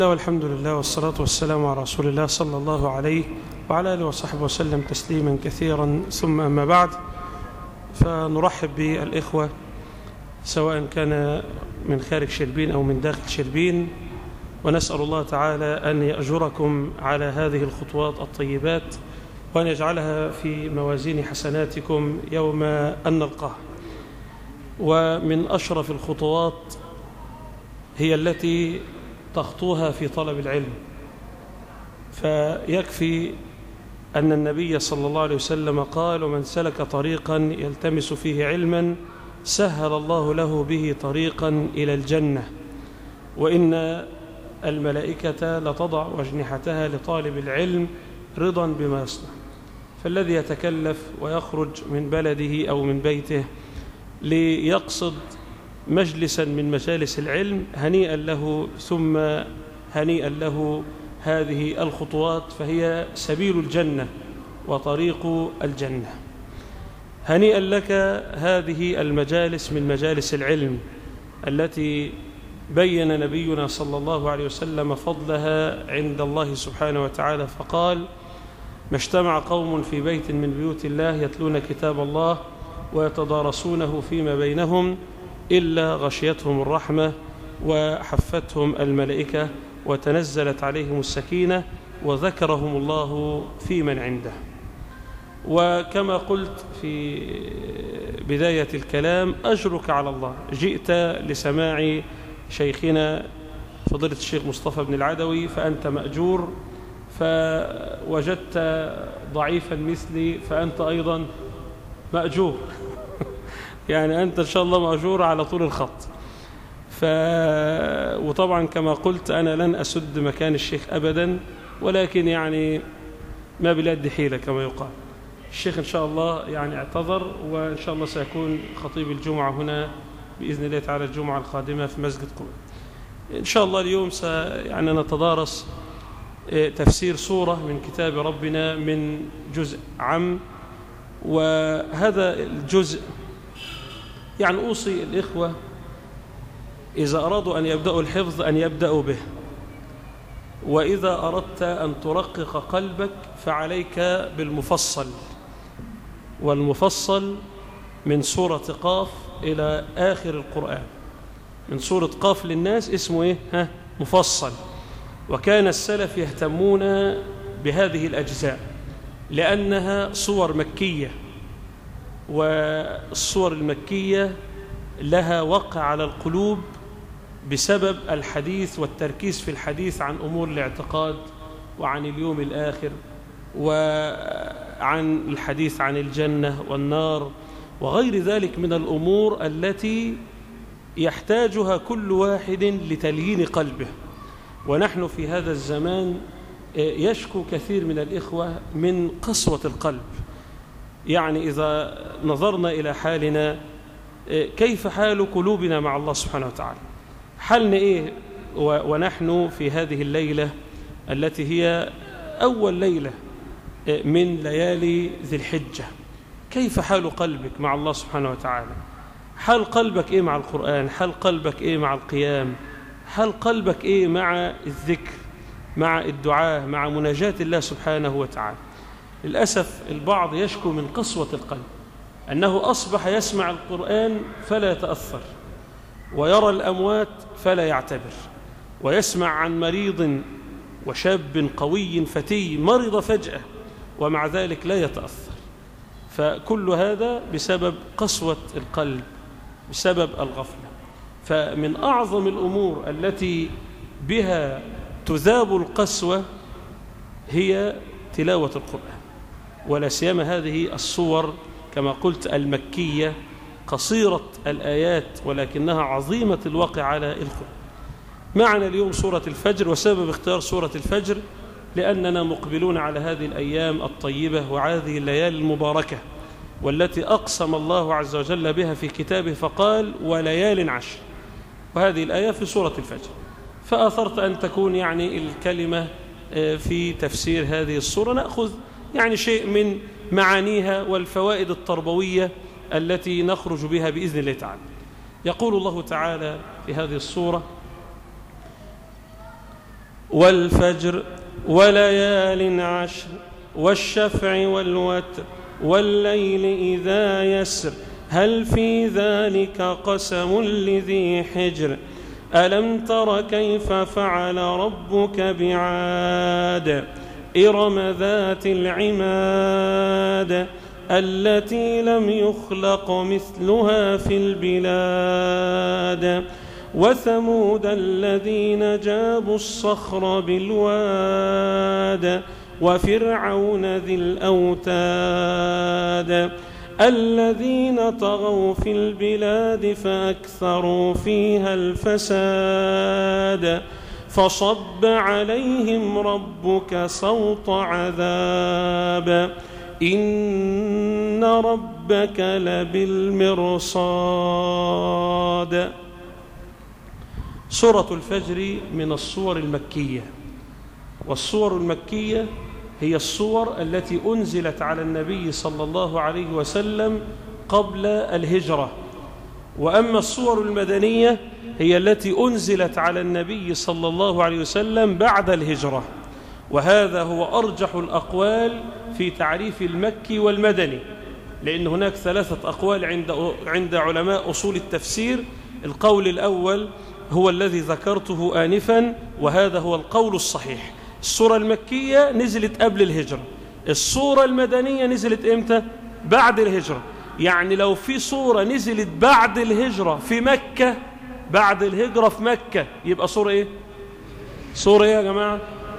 والحمد لله والصلاة والسلام على رسول الله صلى الله عليه وعلى آله وصحبه وسلم تسليما كثيرا ثم أما بعد فنرحب بالإخوة سواء كان من خارج شربين أو من داخل شربين ونسأل الله تعالى أن يأجركم على هذه الخطوات الطيبات وأن يجعلها في موازين حسناتكم يوم أن نلقاه ومن أشرف الخطوات هي التي تخطوها في طلب العلم فيكفي أن النبي صلى الله عليه وسلم قال ومن سلك طريقا يلتمس فيه علما سهل الله له به طريقا إلى الجنة وإن الملائكة لتضع أجنحتها لطالب العلم رضا بما يصنع فالذي يتكلف ويخرج من بلده أو من بيته ليقصد مجلسا من مجالس العلم هنيئا له ثم هنيئا له هذه الخطوات فهي سبيل الجنة وطريق الجنة هنيئا لك هذه المجالس من مجالس العلم التي بين نبينا صلى الله عليه وسلم فضلها عند الله سبحانه وتعالى فقال ما اجتمع قوم في بيت من بيوت الله يتلون كتاب الله ويتدارسونه فيما بينهم إلا غشيتهم الرحمة وحفتهم الملائكة وتنزلت عليهم السكينة وذكرهم الله في من عنده وكما قلت في بداية الكلام أجرك على الله جئت لسماع شيخنا فضيلة الشيخ مصطفى بن العدوي فأنت مأجور فوجدت ضعيفا مثلي فأنت أيضا مأجور يعني أنت إن شاء الله مأجور على طول الخط ف... وطبعا كما قلت أنا لن أسد مكان الشيخ أبدا ولكن يعني ما بلاد حيلة كما يقال الشيخ إن شاء الله يعني اعتذر وإن شاء الله سيكون خطيب الجمعة هنا بإذن الله تعالى الجمعة القادمة في مسجد قبة إن شاء الله اليوم س... يعني نتدارس تفسير سورة من كتاب ربنا من جزء عم وهذا الجزء يعني أوصي الإخوة إذا أرادوا أن يبدأوا الحفظ أن يبدأوا به وإذا أردت أن ترقق قلبك فعليك بالمفصل والمفصل من سورة قاف إلى آخر القرآن من سورة قاف للناس اسمه إيه؟ ها؟ مفصل وكان السلف يهتمون بهذه الأجزاء لأنها صور مكية والصور المكية لها وقع على القلوب بسبب الحديث والتركيز في الحديث عن أمور الاعتقاد وعن اليوم الآخر وعن الحديث عن الجنة والنار وغير ذلك من الأمور التي يحتاجها كل واحد لتليين قلبه ونحن في هذا الزمان يشكو كثير من الإخوة من قسوة القلب يعني إذا نظرنا إلى حالنا كيف حال قلوبنا مع الله سبحانه وتعالى حالنا إيه ونحن في هذه الليلة التي هي أول ليلة من ليالي ذي الحجة كيف حال قلبك مع الله سبحانه وتعالى حال قلبك إيه مع القرآن حال قلبك إيه مع القيام حال قلبك إيه مع الذكر مع الدعاء مع مناجاة الله سبحانه وتعالى للأسف البعض يشكو من قسوة القلب أنه أصبح يسمع القرآن فلا يتأثر ويرى الأموات فلا يعتبر ويسمع عن مريض وشاب قوي فتي مرض فجأة ومع ذلك لا يتأثر فكل هذا بسبب قسوة القلب بسبب الغفلة فمن أعظم الأمور التي بها تذاب القسوة هي تلاوة القرآن ولا سيما هذه الصور كما قلت المكية قصيرة الآيات ولكنها عظيمة الوقع على القرآن معنا اليوم سورة الفجر وسبب اختيار سورة الفجر لأننا مقبلون على هذه الأيام الطيبة وهذه الليالي المباركة والتي أقسم الله عز وجل بها في كتابه فقال وليال عشر وهذه الآية في سورة الفجر فأثرت أن تكون يعني الكلمة في تفسير هذه السورة نأخذ يعني شيء من معانيها والفوائد التربوية التي نخرج بها بإذن الله تعالى يقول الله تعالى في هذه الصورة والفجر وليال عشر والشفع والوتر والليل إذا يسر هل في ذلك قسم لذي حجر ألم تر كيف فعل ربك بعاد إرم ذات العماد التي لم يخلق مثلها في البلاد وثمود الذين جابوا الصخر بالواد وفرعون ذي الأوتاد الذين طغوا في البلاد فأكثروا فيها الفساد فصب عليهم ربك صوت عذاب إن ربك لبالمرصاد سورة الفجر من الصور المكية والصور المكية هي الصور التي أنزلت على النبي صلى الله عليه وسلم قبل الهجرة وأما الصور المدنية هي التي أنزلت على النبي صلى الله عليه وسلم بعد الهجرة وهذا هو أرجح الأقوال في تعريف المكي والمدني لأن هناك ثلاثة أقوال عند, عند علماء أصول التفسير القول الأول هو الذي ذكرته آنفا وهذا هو القول الصحيح الصورة المكية نزلت قبل الهجرة الصورة المدنية نزلت إمتى؟ بعد الهجرة يعني لو في صورة نزلت بعد الهجرة في مكة بعد الهجرة في مكة يبقى صورة إيه؟ صورة إيه يا جماعة؟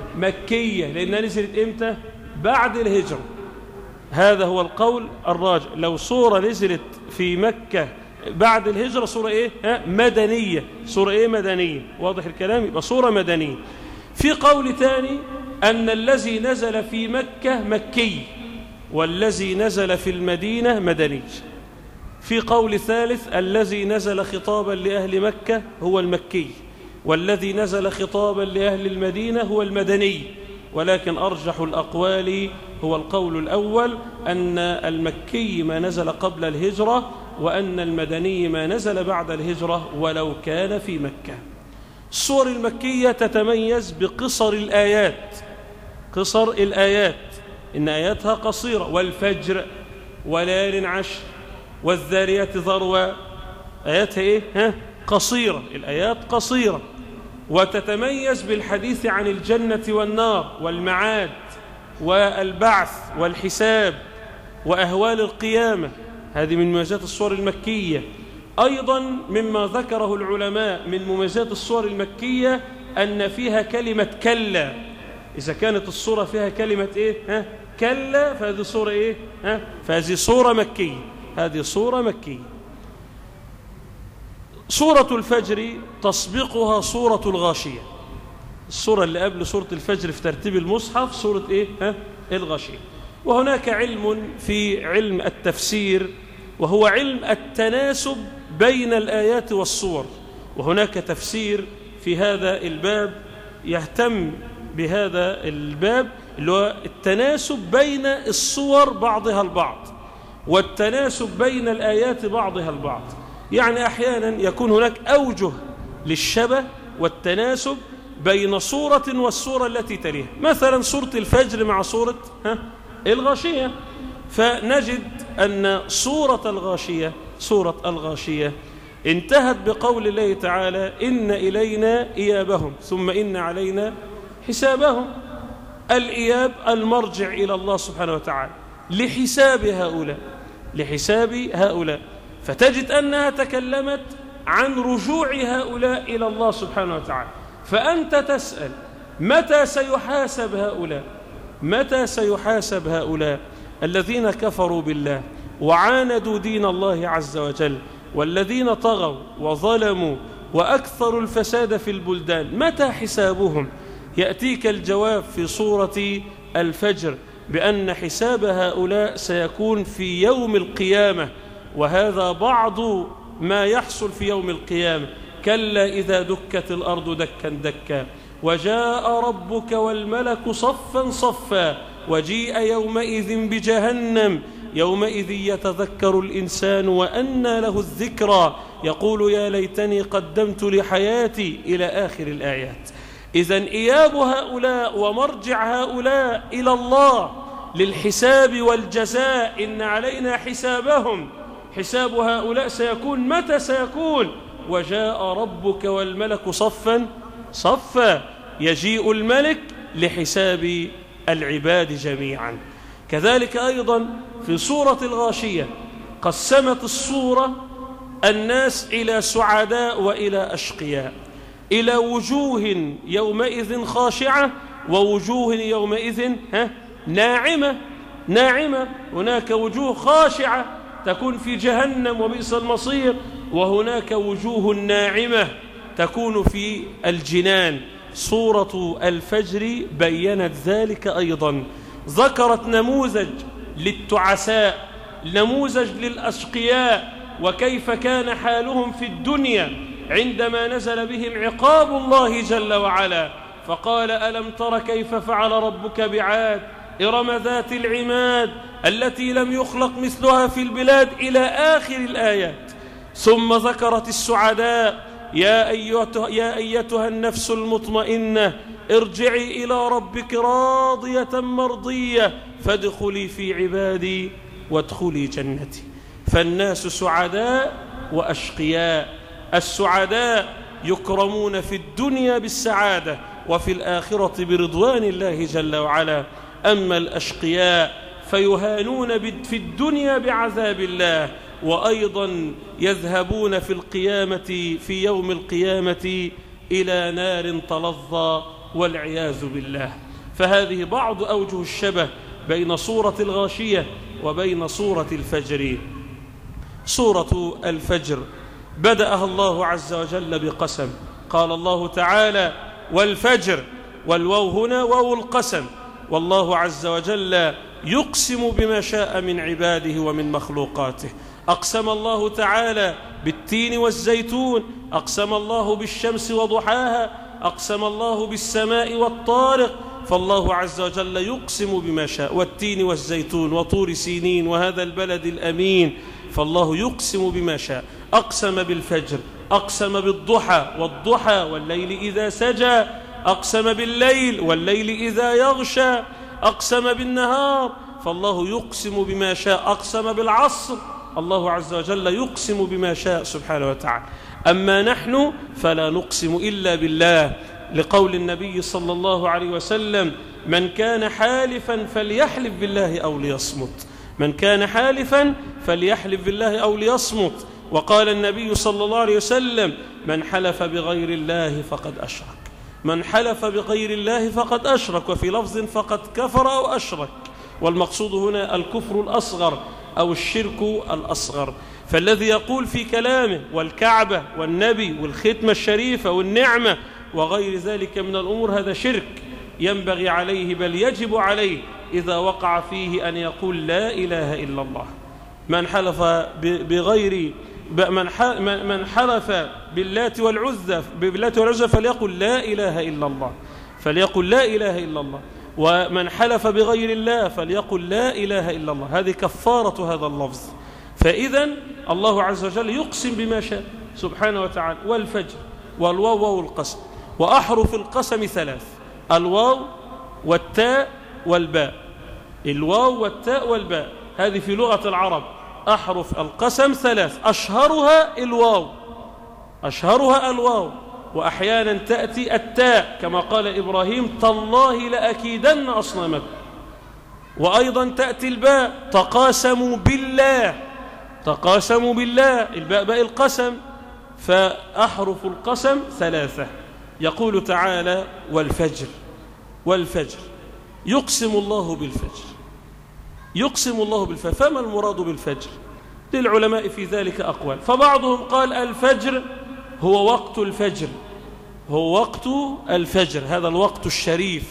مكية لأنها نزلت إمتى؟ بعد الهجرة هذا هو القول الراجع لو صورة نزلت في مكة بعد الهجرة صورة إيه؟ ها؟ مدنية صورة إيه مدنية واضح الكلام يبقى صورة مدنية في قول ثاني أن الذي نزل في مكة مكي والذي نزل في المدينة مدني في قول ثالث الذي نزل خطابا لأهل مكة هو المكي والذي نزل خطابا لأهل المدينة هو المدني ولكن أرجح الأقوال هو القول الأول أن المكي ما نزل قبل الهجرة وأن المدني ما نزل بعد الهجرة ولو كان في مكة الصور المكية تتميز بقصر الآيات قصر الآيات إن آياتها قصيرة والفجر وليال عشر والذاريات ذروة آياتها إيه؟ ها؟ قصيرة الآيات قصيرة وتتميز بالحديث عن الجنة والنار والمعاد والبعث والحساب وأهوال القيامة هذه من مميزات الصور المكية أيضا مما ذكره العلماء من مميزات الصور المكية أن فيها كلمة كلا إذا كانت الصورة فيها كلمة إيه ها؟ كلا فهذه صورة إيه ها؟ فهذه صورة مكية هذه صورة مكية سورة الفجر تسبقها سورة الغاشية السورة اللي قبل سورة الفجر في ترتيب المصحف سورة إيه ها؟ الغاشية وهناك علم في علم التفسير وهو علم التناسب بين الآيات والصور وهناك تفسير في هذا الباب يهتم بهذا الباب اللي هو التناسب بين الصور بعضها البعض والتناسب بين الآيات بعضها البعض يعني أحيانا يكون هناك أوجه للشبه والتناسب بين صورة والصورة التي تليها مثلا صورة الفجر مع صورة ها الغاشية فنجد أن صورة الغاشية صورة الغاشية انتهت بقول الله تعالى إن إلينا إيابهم ثم إن علينا حسابهم الإياب المرجع إلى الله سبحانه وتعالى لحساب هؤلاء لحساب هؤلاء فتجد أنها تكلمت عن رجوع هؤلاء إلى الله سبحانه وتعالى فأنت تسأل متى سيحاسب هؤلاء متى سيحاسب هؤلاء الذين كفروا بالله وعاندوا دين الله عز وجل والذين طغوا وظلموا وأكثروا الفساد في البلدان متى حسابهم يأتيك الجواب في صورة الفجر بأن حساب هؤلاء سيكون في يوم القيامة وهذا بعض ما يحصل في يوم القيامة كلا إذا دكت الأرض دكا دكا وجاء ربك والملك صفا صفا وجيء يومئذ بجهنم يومئذ يتذكر الإنسان وأنى له الذكرى يقول يا ليتني قدمت لحياتي إلى آخر الآيات إذا إياب هؤلاء ومرجع هؤلاء إلى الله للحساب والجزاء إن علينا حسابهم حساب هؤلاء سيكون متى سيكون وجاء ربك والملك صفا صفا يجيء الملك لحساب العباد جميعا كذلك أيضا في سورة الغاشية قسمت الصورة الناس إلى سعداء وإلى أشقياء إلى وجوه يومئذ خاشعة ووجوه يومئذ ها ناعمة ناعمة هناك وجوه خاشعة تكون في جهنم وبئس المصير وهناك وجوه ناعمة تكون في الجنان سورة الفجر بينت ذلك أيضا ذكرت نموذج للتعساء نموذج للأشقياء وكيف كان حالهم في الدنيا عندما نزل بهم عقاب الله جل وعلا فقال ألم تر كيف فعل ربك بعاد إرم ذات العماد التي لم يخلق مثلها في البلاد إلى آخر الآيات ثم ذكرت السعداء يا أيتها, يا أيتها النفس المطمئنة ارجعي إلى ربك راضية مرضية فادخلي في عبادي وادخلي جنتي فالناس سعداء وأشقياء السعداء يكرمون في الدنيا بالسعادة وفي الآخرة برضوان الله جل وعلا أما الأشقياء فيهانون في الدنيا بعذاب الله وأيضا يذهبون في القيامة في يوم القيامة إلى نار تلظى والعياذ بالله فهذه بعض أوجه الشبه بين صورة الغاشية وبين صورة الفجر صورة الفجر بدأها الله عز وجل بقسم قال الله تعالى والفجر والواو هنا واو القسم والله عز وجل يقسم بما شاء من عباده ومن مخلوقاته أقسم الله تعالى بالتين والزيتون أقسم الله بالشمس وضحاها أقسم الله بالسماء والطارق فالله عز وجل يقسم بما شاء والتين والزيتون وطور سينين وهذا البلد الأمين فالله يقسم بما شاء أقسم بالفجر أقسم بالضحى والضحى والليل إذا سجى أقسم بالليل والليل إذا يغشى أقسم بالنهار فالله يقسم بما شاء أقسم بالعصر الله عز وجل يقسم بما شاء سبحانه وتعالى أما نحن فلا نقسم إلا بالله لقول النبي صلى الله عليه وسلم من كان حالفا فليحلف بالله أو ليصمت من كان حالفا فليحلف بالله أو ليصمت وقال النبي صلى الله عليه وسلم من حلف بغير الله فقد أشرك من حلف بغير الله فقد أشرك وفي لفظ فقد كفر أو أشرك والمقصود هنا الكفر الأصغر أو الشرك الأصغر فالذي يقول في كلامه والكعبة والنبي والختمة الشريفة والنعمة وغير ذلك من الأمور هذا شرك ينبغي عليه بل يجب عليه إذا وقع فيه أن يقول لا إله إلا الله من حلف بغير من حلف باللات والعزى باللات والعزى فليقل لا إله إلا الله فليقل لا إله إلا الله ومن حلف بغير الله فليقل لا إله إلا الله هذه كفارة هذا اللفظ فإذا الله عز وجل يقسم بما شاء سبحانه وتعالى والفجر والواو والقسم وأحرف القسم ثلاث الواو والتاء والباء الواو والتاء والباء هذه في لغة العرب أحرف القسم ثلاث أشهرها الواو أشهرها الواو وأحيانا تأتي التاء كما قال إبراهيم تالله لأكيدن أصنامكم وأيضا تأتي الباء تقاسموا بالله تقاسموا بالله الباء باء القسم فأحرف القسم ثلاثة يقول تعالى والفجر والفجر يقسم الله بالفجر يقسم الله بالفجر فما المراد بالفجر للعلماء في ذلك أقوال فبعضهم قال الفجر هو وقت الفجر هو وقت الفجر هذا الوقت الشريف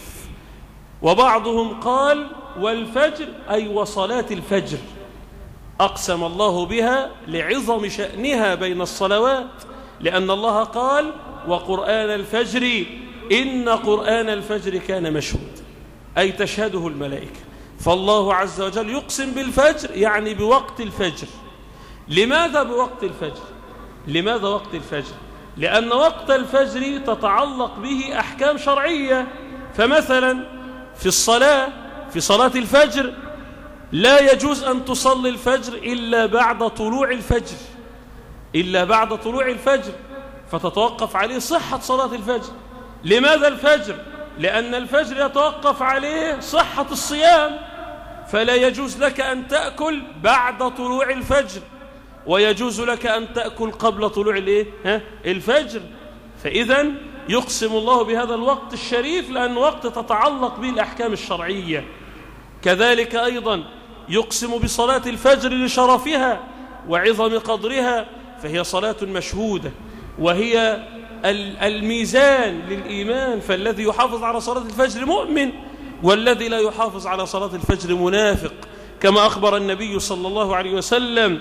وبعضهم قال والفجر أي وصلاة الفجر أقسم الله بها لعظم شأنها بين الصلوات لأن الله قال وقرآن الفجر إن قرآن الفجر كان مشهود أي تشهده الملائكة فالله عز وجل يقسم بالفجر يعني بوقت الفجر لماذا بوقت الفجر لماذا وقت الفجر لأن وقت الفجر تتعلق به أحكام أحكام شرعية فمثلا في الصلاة في صلاة الفجر لا يجوز أن تصلي الفجر إلا بعد طلوع الفجر إلا بعد طلوع الفجر فتتوقف عليه صحة صلاة الفجر لماذا الفجر؟ لأن الفجر يتوقف عليه صحة الصيام فلا يجوز لك أن تأكل بعد طلوع الفجر ويجوز لك أن تأكل قبل طلوع الإيه؟ ها؟ الفجر فإذا يقسم الله بهذا الوقت الشريف لأن وقت تتعلق به الأحكام الشرعية كذلك أيضا يقسم بصلاة الفجر لشرفها وعظم قدرها فهي صلاة مشهودة وهي الميزان للإيمان فالذي يحافظ على صلاة الفجر مؤمن والذي لا يحافظ على صلاة الفجر منافق كما أخبر النبي صلى الله عليه وسلم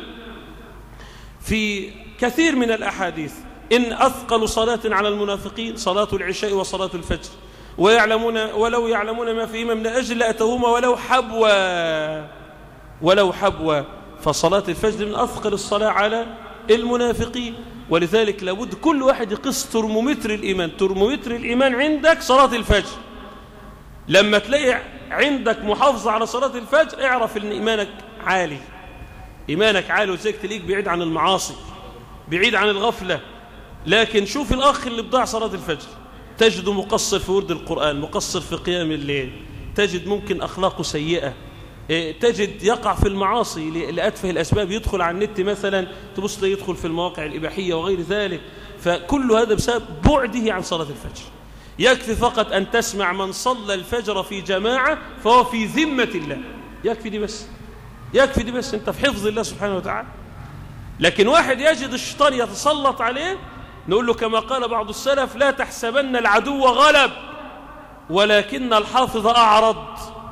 في كثير من الأحاديث إن أثقل صلاة على المنافقين صلاة العشاء وصلاة الفجر ويعلمون ولو يعلمون ما فيهما من أجل لأتوهما ولو حبوا ولو حبوا فصلاة الفجر من أثقل الصلاة على المنافقين ولذلك لابد كل واحد يقص ترمومتر الإيمان ترمومتر الإيمان عندك صلاة الفجر لما تلاقي عندك محافظة على صلاة الفجر اعرف ان إيمانك عالي إيمانك عالي وزيك تليك بعيد عن المعاصي بعيد عن الغفلة لكن شوف الأخ اللي بضاع صلاة الفجر تجده مقصر في ورد القرآن مقصر في قيام الليل تجد ممكن أخلاقه سيئة إيه، تجد يقع في المعاصي لأتفه الأسباب يدخل على النت مثلا تبص يدخل في المواقع الإباحية وغير ذلك فكل هذا بسبب بعده عن صلاة الفجر يكفي فقط أن تسمع من صلى الفجر في جماعة فهو في ذمة الله يكفي دي بس يكفي دي بس أنت في حفظ الله سبحانه وتعالى لكن واحد يجد الشيطان يتسلط عليه نقول له كما قال بعض السلف لا تحسبن العدو غلب ولكن الحافظ أعرض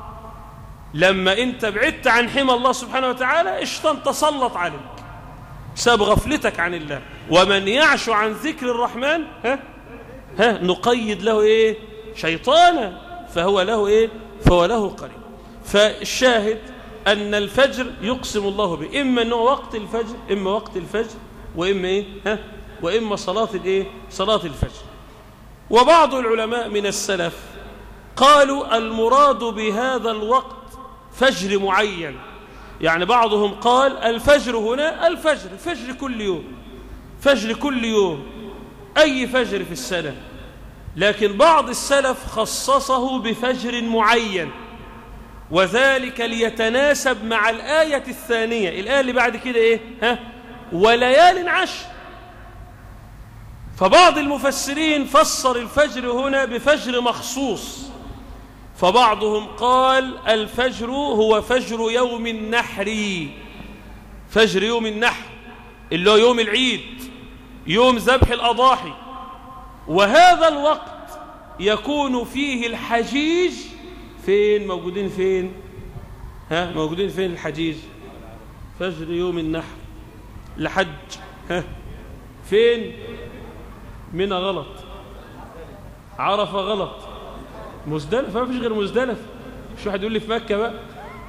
لما انت بعدت عن حمى الله سبحانه وتعالى الشيطان تسلط عليك بسبب غفلتك عن الله ومن يعش عن ذكر الرحمن ها ها نقيد له ايه شيطانا فهو له ايه فهو له قريب فالشاهد ان الفجر يقسم الله به اما انه وقت الفجر اما وقت الفجر واما ايه ها واما صلاه الايه صلاه الفجر وبعض العلماء من السلف قالوا المراد بهذا الوقت فجر معين يعني بعضهم قال الفجر هنا الفجر فجر كل يوم فجر كل يوم أي فجر في السنة لكن بعض السلف خصصه بفجر معين وذلك ليتناسب مع الآية الثانية الآية اللي بعد كده إيه ها وليال عشر فبعض المفسرين فسر الفجر هنا بفجر مخصوص فبعضهم قال الفجر هو فجر يوم النحر فجر يوم النحر اللي هو يوم العيد يوم ذبح الأضاحي وهذا الوقت يكون فيه الحجيج فين موجودين فين ها موجودين فين الحجيج فجر يوم النحر لحج ها فين منى غلط عرفة غلط مزدلفة ما فيش غير مزدلفة مش واحد يقول لي في مكة بقى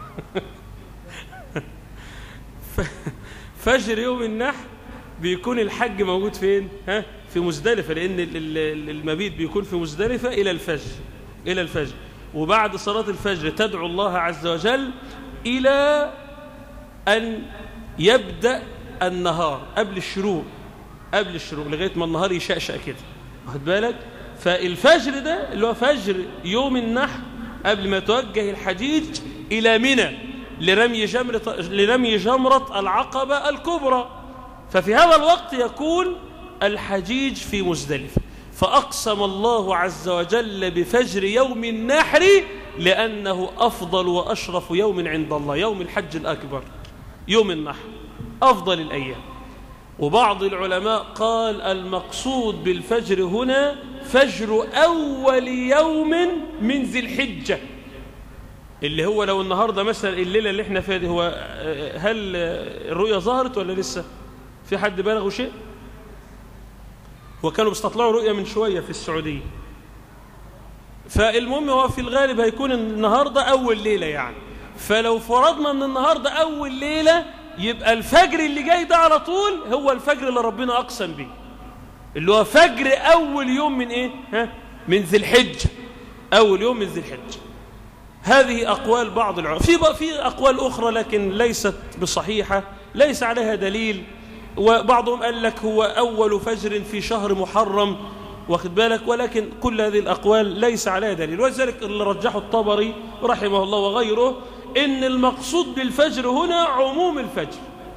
فجر يوم النحر بيكون الحج موجود فين ها في مزدلفة لأن المبيت بيكون في مزدلفة إلى الفجر إلى الفجر وبعد صلاة الفجر تدعو الله عز وجل إلى أن يبدأ النهار قبل الشروق قبل الشروق لغاية ما النهار يشأشأ كده واخد بالك فالفجر ده اللي هو فجر يوم النحر قبل ما توجه الحجيج إلى منى لرمي جمرة, لرمي جمرة العقبة الكبرى ففي هذا الوقت يكون الحجيج في مزدلفة فأقسم الله عز وجل بفجر يوم النحر لأنه أفضل وأشرف يوم عند الله يوم الحج الأكبر يوم النحر أفضل الأيام وبعض العلماء قال المقصود بالفجر هنا فجر أول يوم من ذي الحجة اللي هو لو النهاردة مثلا الليلة اللي احنا فيها دي هو هل الرؤية ظهرت ولا لسه في حد بلغوا شيء وكانوا بيستطلعوا رؤية من شوية في السعودية فالمهم هو في الغالب هيكون النهاردة أول ليلة يعني فلو فرضنا من النهاردة أول ليلة يبقى الفجر اللي جاي ده على طول هو الفجر اللي ربنا أقسم به اللي هو فجر أول يوم من إيه ها من ذي الحجة أول يوم من ذي الحجة هذه أقوال بعض العلماء في في أقوال أخرى لكن ليست بصحيحة ليس عليها دليل وبعضهم قال لك هو أول فجر في شهر محرم واخد بالك ولكن كل هذه الأقوال ليس عليها دليل ولذلك اللي رجحه الطبري رحمه الله وغيره إن المقصود بالفجر هنا عموم الفجر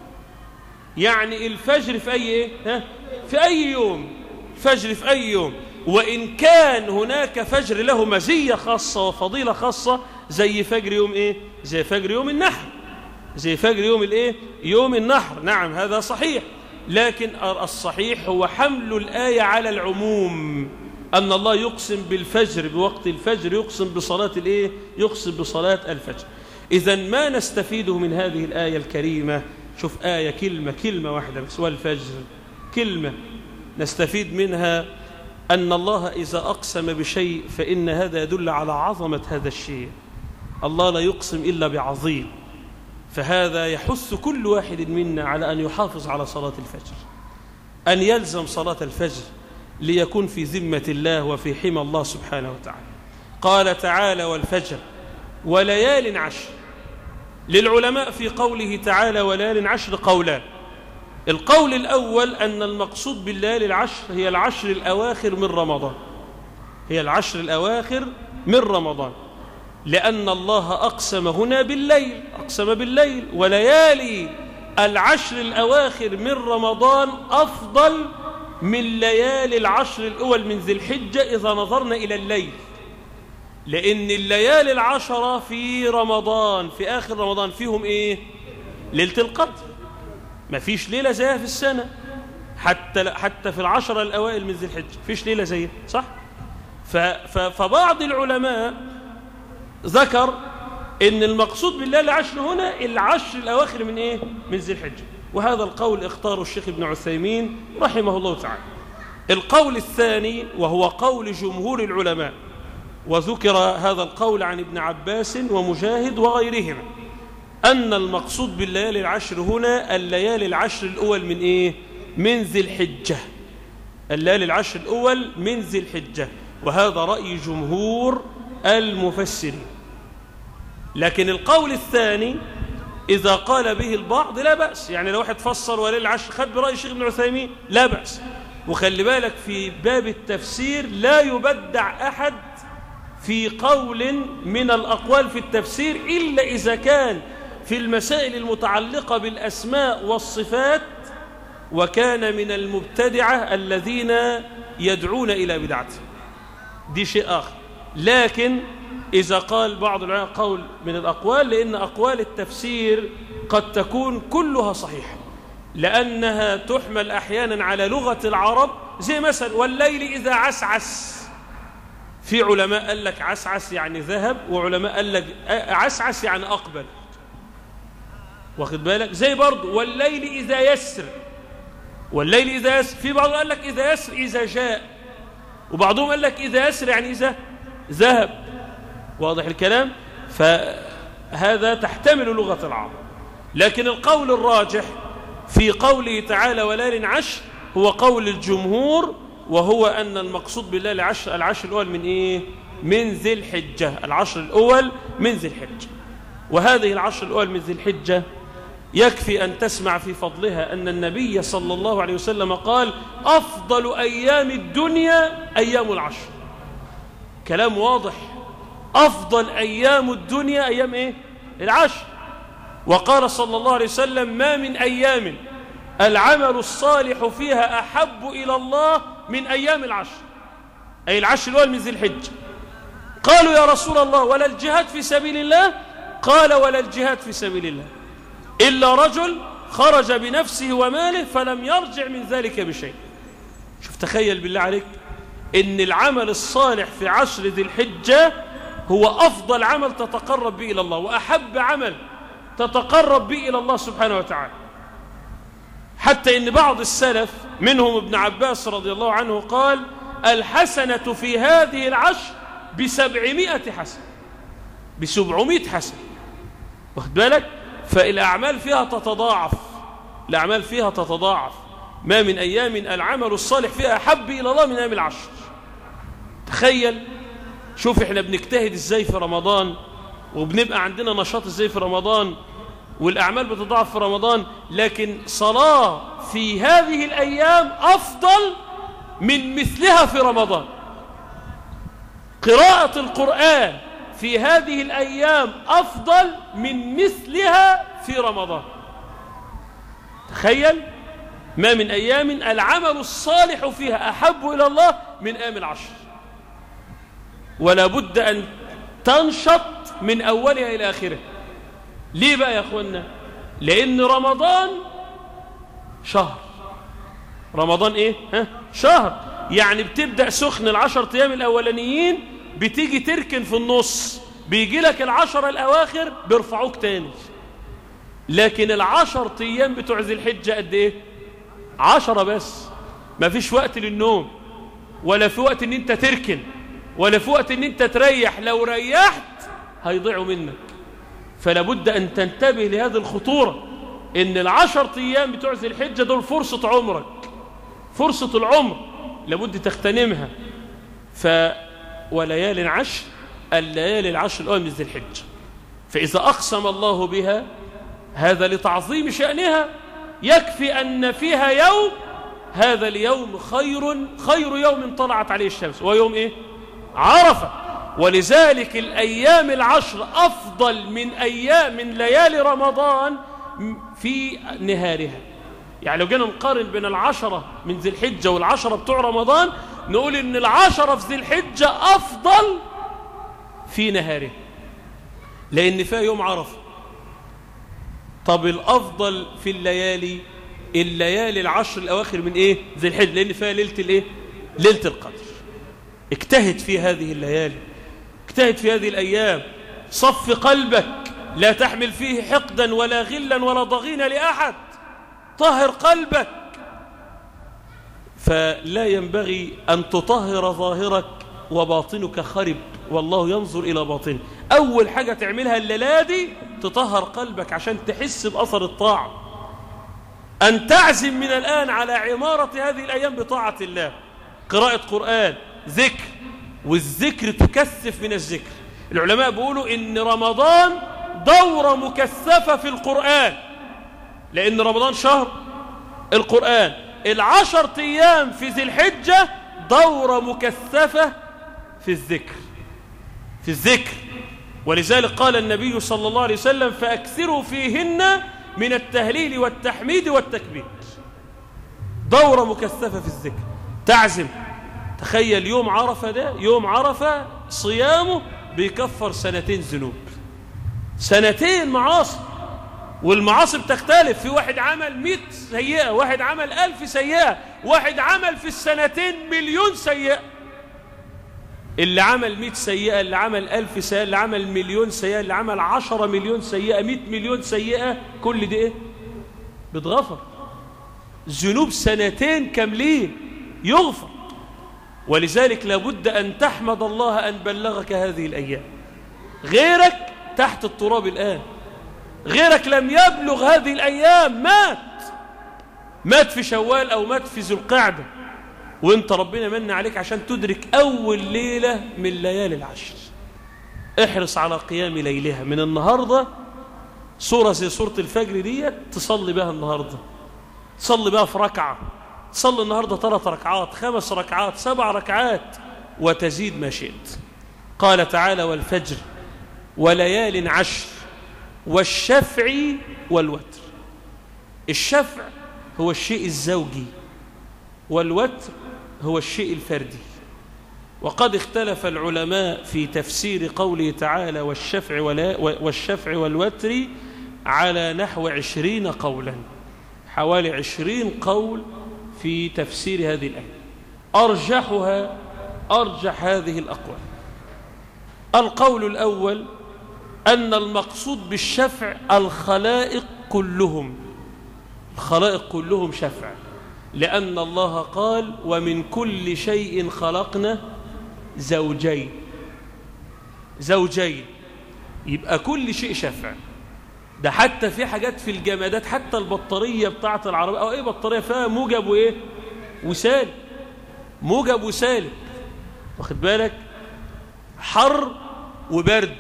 يعني الفجر في أي إيه؟ ها؟ في أي يوم فجر في أي يوم وإن كان هناك فجر له مزية خاصة وفضيلة خاصة زي فجر يوم إيه زي فجر يوم النحر زي فجر يوم الإيه يوم النحر نعم هذا صحيح لكن الصحيح هو حمل الآية على العموم أن الله يقسم بالفجر بوقت الفجر يقسم بصلاة الإيه يقسم بصلاة الفجر إذا ما نستفيده من هذه الآية الكريمة شوف آية كلمة كلمة واحدة بس والفجر كلمة نستفيد منها أن الله إذا أقسم بشيء فإن هذا يدل على عظمة هذا الشيء الله لا يقسم إلا بعظيم فهذا يحث كل واحد منا على أن يحافظ على صلاة الفجر أن يلزم صلاة الفجر ليكون في ذمة الله وفي حمى الله سبحانه وتعالى قال تعالى والفجر وليال عشر للعلماء في قوله تعالى وليال عشر قولان القول الأول أن المقصود بالليالي العشر هي العشر الأواخر من رمضان هي العشر الأواخر من رمضان لأن الله أقسم هنا بالليل أقسم بالليل وليالي العشر الأواخر من رمضان أفضل من ليالي العشر الأول من ذي الحجة إذا نظرنا إلى الليل لأن الليالي العشرة في رمضان في آخر رمضان فيهم إيه ليلة القدر ما فيش ليلة زيها في السنة حتى حتى في العشرة الأوائل من ذي الحجة فيش ليلة زيها صح فبعض العلماء ذكر ان المقصود بالله العشر هنا العشر الأواخر من إيه من ذي الحجة وهذا القول اختاره الشيخ ابن عثيمين رحمه الله تعالى القول الثاني وهو قول جمهور العلماء وذكر هذا القول عن ابن عباس ومجاهد وغيرهما أن المقصود بالليالي العشر هنا الليالي العشر الأول من إيه؟ من ذي الحجة الليالي العشر الأول من ذي الحجة وهذا رأي جمهور المفسرين لكن القول الثاني إذا قال به البعض لا بأس يعني لو واحد فسر وليل العشر خد برأي الشيخ ابن عثيمين لا بأس وخلي بالك في باب التفسير لا يبدع أحد في قول من الأقوال في التفسير إلا إذا كان في المسائل المتعلقة بالأسماء والصفات وكان من المبتدعة الذين يدعون إلى بدعته دي شيء آخر لكن إذا قال بعض العلماء قول من الأقوال لأن أقوال التفسير قد تكون كلها صحيحة لأنها تحمل أحيانا على لغة العرب زي مثلا والليل إذا عسعس في علماء قال لك عسعس يعني ذهب وعلماء قال لك عسعس يعني أقبل واخد بالك زي برضه والليل إذا يسر والليل إذا يسر في بعضهم قال لك إذا يسر إذا جاء وبعضهم قال لك إذا يسر يعني إذا ذهب واضح الكلام فهذا تحتمل لغة العرب لكن القول الراجح في قوله تعالى وليل عشر هو قول الجمهور وهو أن المقصود بالله العشر, العشر الأول من إيه؟ من ذي الحجة العشر الأول من ذي الحجة وهذه العشر الأول من ذي الحجة يكفي أن تسمع في فضلها أن النبي صلى الله عليه وسلم قال أفضل أيام الدنيا أيام العشر كلام واضح أفضل أيام الدنيا أيام إيه؟ العشر وقال صلى الله عليه وسلم ما من أيام العمل الصالح فيها أحب إلى الله من أيام العشر أي العشر الأول من ذي الحجة قالوا يا رسول الله ولا الجهاد في سبيل الله قال ولا الجهاد في سبيل الله إلا رجل خرج بنفسه وماله فلم يرجع من ذلك بشيء شوف تخيل بالله عليك إن العمل الصالح في عشر ذي الحجة هو أفضل عمل تتقرب به إلى الله وأحب عمل تتقرب به إلى الله سبحانه وتعالى حتى إن بعض السلف منهم ابن عباس رضي الله عنه قال الحسنة في هذه العشر بسبعمائة حسن بسبعمائة حسن واخد بالك فالأعمال فيها تتضاعف الأعمال فيها تتضاعف ما من أيام العمل الصالح فيها أحب إلى الله من أيام العشر تخيل شوف احنا بنجتهد ازاي في رمضان وبنبقى عندنا نشاط ازاي في رمضان والأعمال بتضاعف في رمضان لكن صلاة في هذه الأيام أفضل من مثلها في رمضان قراءة القرآن في هذه الأيام أفضل من مثلها في رمضان تخيل ما من أيام العمل الصالح فيها أحب إلى الله من آم العشر ولا بد أن تنشط من أولها إلى آخرها ليه بقى يا أخوانا لأن رمضان شهر رمضان إيه ها؟ شهر يعني بتبدأ سخن العشر أيام الأولانيين بتيجي تركن في النص بيجي لك العشر الأواخر بيرفعوك تاني لكن العشر أيام بتوع ذي الحجة قد إيه عشرة بس ما فيش وقت للنوم ولا في وقت ان انت تركن ولا في وقت ان انت تريح لو ريحت هيضيعوا منك فلا بد ان تنتبه لهذه الخطورة ان العشر ايام بتوع ذي الحجة دول فرصة عمرك فرصة العمر لابد تغتنمها ف وليال عشر الليالي العشر الأول من ذي الحجة فإذا أقسم الله بها هذا لتعظيم شأنها يكفي أن فيها يوم هذا اليوم خير خير يوم طلعت عليه الشمس ويوم إيه؟ عرفة ولذلك الأيام العشر أفضل من أيام من ليالي رمضان في نهارها يعني لو جينا نقارن بين العشرة من ذي الحجة والعشرة بتوع رمضان نقول إن العشرة في ذي الحجة أفضل في نهارها لأن فيها يوم عرفة طب الأفضل في الليالي الليالي العشر الأواخر من إيه ذي الحجة لأن فيها ليلة الإيه ليلة القدر اجتهد في هذه الليالي اجتهد في هذه الأيام صف قلبك لا تحمل فيه حقدا ولا غلا ولا ضغين لأحد طهر قلبك فلا ينبغي أن تطهر ظاهرك وباطنك خرب والله ينظر إلى باطنه أول حاجة تعملها الليلة دي تطهر قلبك عشان تحس بأثر الطاعة أن تعزم من الآن على عمارة هذه الأيام بطاعة الله قراءة قرآن ذكر والذكر تكثف من الذكر العلماء بيقولوا إن رمضان دورة مكثفة في القرآن لأن رمضان شهر القرآن العشر أيام في ذي الحجة دورة مكثفة في الذكر في الذكر ولذلك قال النبي صلى الله عليه وسلم فأكثروا فيهن من التهليل والتحميد والتكبير دورة مكثفة في الذكر تعزم تخيل يوم عرفة ده يوم عرفة صيامه بيكفر سنتين ذنوب سنتين معاصي والمعاصي بتختلف في واحد عمل مئة سيئة واحد عمل ألف سيئة واحد عمل في السنتين مليون سيئة اللي عمل مئة سيئة اللي عمل ألف سيئة اللي عمل مليون سيئة اللي عمل عشرة مليون سيئة مئة مليون سيئة كل دي ايه بتغفر ذنوب سنتين كاملين يغفر ولذلك لابد أن تحمد الله أن بلغك هذه الأيام غيرك تحت التراب الآن غيرك لم يبلغ هذه الأيام مات مات في شوال أو مات في ذو القعدة وانت ربنا من عليك عشان تدرك أول ليلة من ليالي العشر احرص على قيام ليلها من النهاردة صورة زي صورة الفجر دي تصلي بها النهاردة تصلي بها في ركعة تصلي النهاردة ثلاث ركعات خمس ركعات سبع ركعات وتزيد ما شئت قال تعالى والفجر وليال عشر والشفع والوتر الشفع هو الشيء الزوجي والوتر هو الشيء الفردي وقد اختلف العلماء في تفسير قوله تعالى والشفع, ولا والشفع والوتر على نحو عشرين قولا حوالي عشرين قول في تفسير هذه الآية أرجحها أرجح هذه الأقوال القول الأول أن المقصود بالشفع الخلائق كلهم الخلائق كلهم شفع لأن الله قال ومن كل شيء خلقنا زوجين زوجين يبقى كل شيء شفع ده حتى في حاجات في الجمادات حتى البطارية بتاعة العربية أو أي بطارية فيها موجب وإيه وسالب موجب وسالب واخد بالك حر وبرد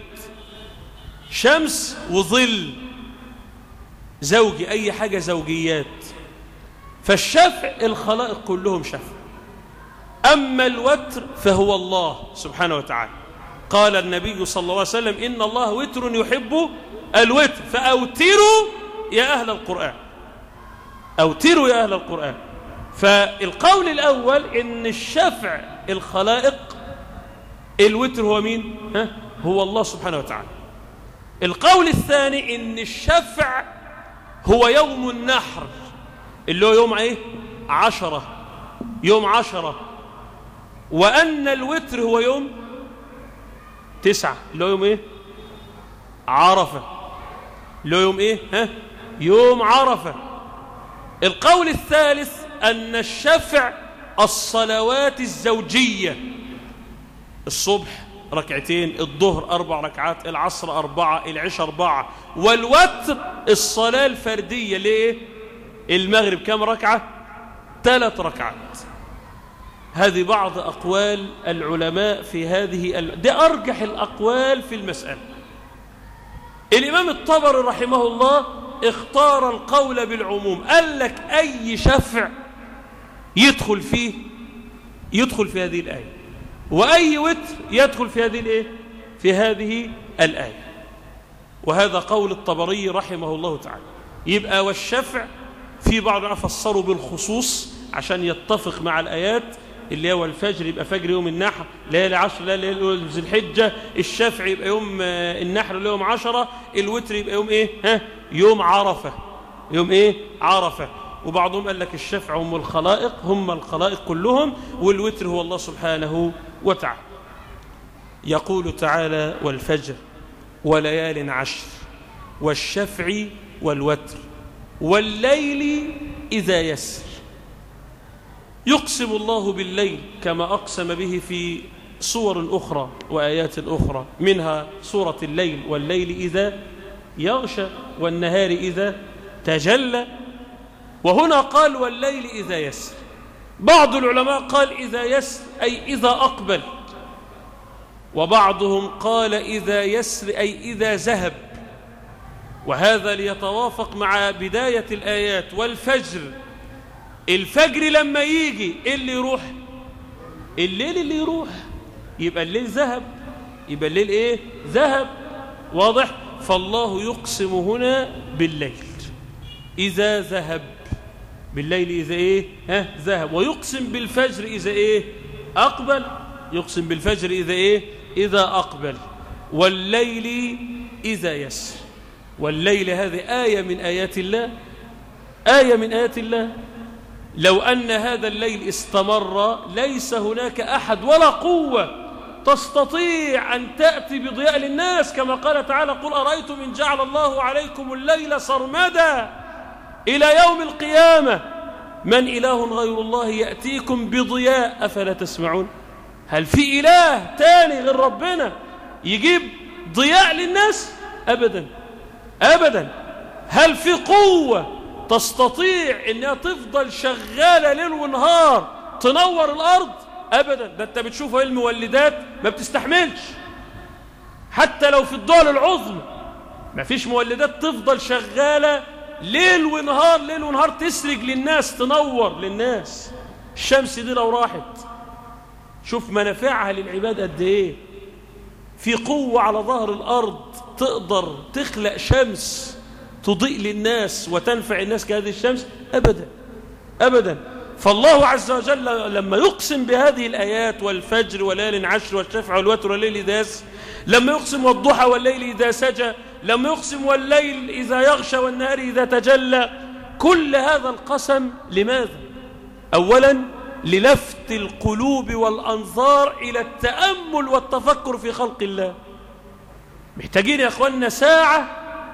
شمس وظل زوجي أي حاجة زوجيات فالشفع الخلائق كلهم شفع أما الوتر فهو الله سبحانه وتعالى قال النبي صلى الله عليه وسلم إن الله وتر يحب الوتر فأوتروا يا أهل القرآن أوتروا يا أهل القرآن فالقول الأول إن الشفع الخلائق الوتر هو مين؟ ها؟ هو الله سبحانه وتعالى القول الثاني إن الشفع هو يوم النحر اللي هو يوم ايه عشرة يوم عشرة وأن الوتر هو يوم تسعة اللي هو يوم ايه عرفة اللي هو يوم ايه ها يوم عرفة القول الثالث أن الشفع الصلوات الزوجية الصبح ركعتين الظهر أربع ركعات العصر أربعة العشاء أربعة والوتر الصلاة الفردية ليه المغرب كم ركعة ثلاث ركعات هذه بعض أقوال العلماء في هذه ال... ده أرجح الأقوال في المسألة الإمام الطبري رحمه الله اختار القول بالعموم قال لك أي شفع يدخل فيه يدخل في هذه الآية وأي وتر يدخل في هذه الإيه؟ في هذه الآية وهذا قول الطبري رحمه الله تعالى يبقى والشفع في بعض فسروا بالخصوص عشان يتفق مع الآيات اللي هو الفجر يبقى فجر يوم النحر ليالي عشر ليالي ذي الحجة الشفع يبقى يوم النحر اللي يوم عشرة الوتر يبقى يوم ايه ها يوم عرفة يوم ايه عرفة وبعضهم قال لك الشفع هم الخلائق هم الخلائق كلهم والوتر هو الله سبحانه وتعالى يقول تعالى والفجر وليال عشر والشفع والوتر والليل إذا يسر يقسم الله بالليل كما أقسم به في صور أخرى وآيات أخرى منها صورة الليل والليل إذا يغشى والنهار إذا تجلى وهنا قال والليل إذا يسر بعض العلماء قال إذا يسر أي إذا أقبل وبعضهم قال إذا يسر أي إذا ذهب وهذا ليتوافق مع بداية الآيات والفجر الفجر لما يجي إيه اللي يروح الليل اللي يروح يبقى الليل ذهب يبقى الليل ايه ذهب واضح فالله يقسم هنا بالليل إذا ذهب بالليل إذا إيه ها ذهب ويقسم بالفجر إذا إيه أقبل يقسم بالفجر إذا إيه إذا أقبل والليل إذا يسر والليل هذه آية من آيات الله آية من آيات الله لو أن هذا الليل استمر ليس هناك أحد ولا قوة تستطيع أن تأتي بضياء للناس كما قال تعالى قل أرأيتم إن جعل الله عليكم الليل سرمدا إلى يوم القيامة من إله غير الله يأتيكم بضياء أفلا تسمعون هل في إله تاني غير ربنا يجيب ضياء للناس أبدا أبدا هل في قوة تستطيع انها تفضل شغالة ليل ونهار تنور الارض ابدا ده انت بتشوف المولدات ما بتستحملش حتى لو في الدول العظمى ما فيش مولدات تفضل شغالة ليل ونهار ليل ونهار تسرج للناس تنور للناس الشمس دي لو راحت شوف منافعها للعباد قد ايه في قوة على ظهر الأرض تقدر تخلق شمس تضيء للناس وتنفع الناس كهذه الشمس أبدا أبدا فالله عز وجل لما يقسم بهذه الآيات والفجر وليل عشر والشفع والوتر والليل إذا يسر لما يقسم والضحى والليل إذا سجى لما يقسم والليل إذا يغشى والنهار إذا تجلى كل هذا القسم لماذا أولا للفت القلوب والأنظار إلى التأمل والتفكر في خلق الله محتاجين يا أخواننا ساعة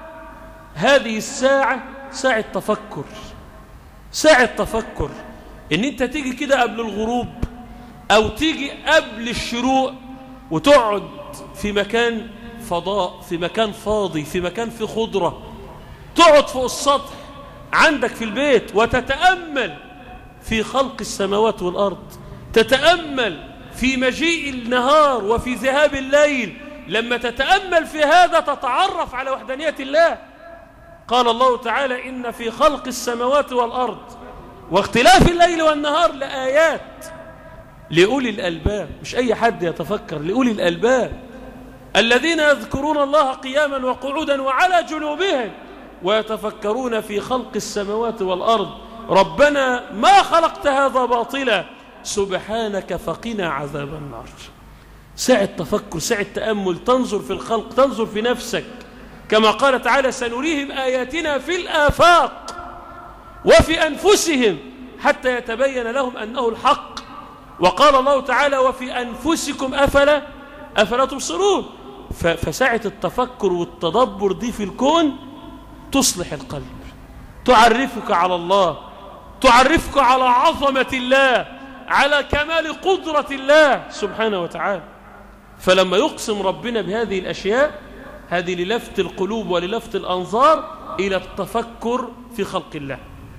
هذه الساعة ساعة تفكر ساعة تفكر ان انت تيجي كده قبل الغروب او تيجي قبل الشروق وتقعد في مكان فضاء في مكان فاضي في مكان في خضرة تقعد فوق السطح عندك في البيت وتتأمل في خلق السماوات والأرض تتأمل في مجيء النهار وفي ذهاب الليل لما تتأمل في هذا تتعرف على وحدانية الله قال الله تعالى إن في خلق السماوات والأرض واختلاف الليل والنهار لآيات لأولي الألباب مش أي حد يتفكر لأولي الألباب الذين يذكرون الله قياما وقعودا وعلى جنوبهم ويتفكرون في خلق السماوات والأرض ربنا ما خلقت هذا باطلا سبحانك فقنا عذاب النار ساعة تفكر ساعة تأمل تنظر في الخلق تنظر في نفسك كما قال تعالى سنريهم آياتنا في الآفاق وفي أنفسهم حتى يتبين لهم أنه الحق وقال الله تعالى وفي أنفسكم أفلا أفلا تبصرون فساعة التفكر والتدبر دي في الكون تصلح القلب تعرفك على الله تعرفك على عظمة الله على كمال قدرة الله سبحانه وتعالى فلما يقسم ربنا بهذه الأشياء هذه للفت القلوب وللفت الأنظار إلى التفكر في خلق الله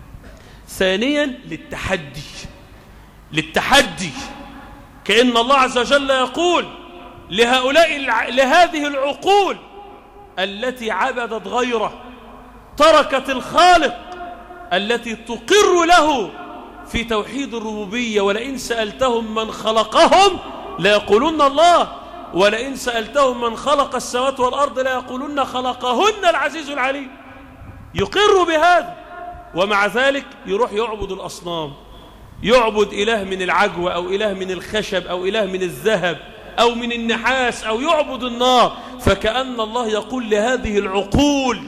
ثانيا للتحدي للتحدي كأن الله عز وجل يقول لهؤلاء لهذه العقول التي عبدت غيره تركت الخالق التي تقر له في توحيد الربوبية ولئن سألتهم من خلقهم ليقولون الله ولئن سألتهم من خلق السماوات والأرض ليقولون خلقهن العزيز العليم يقر بهذا ومع ذلك يروح يعبد الأصنام يعبد إله من العجوة أو إله من الخشب أو إله من الذهب أو من النحاس أو يعبد النار فكأن الله يقول لهذه العقول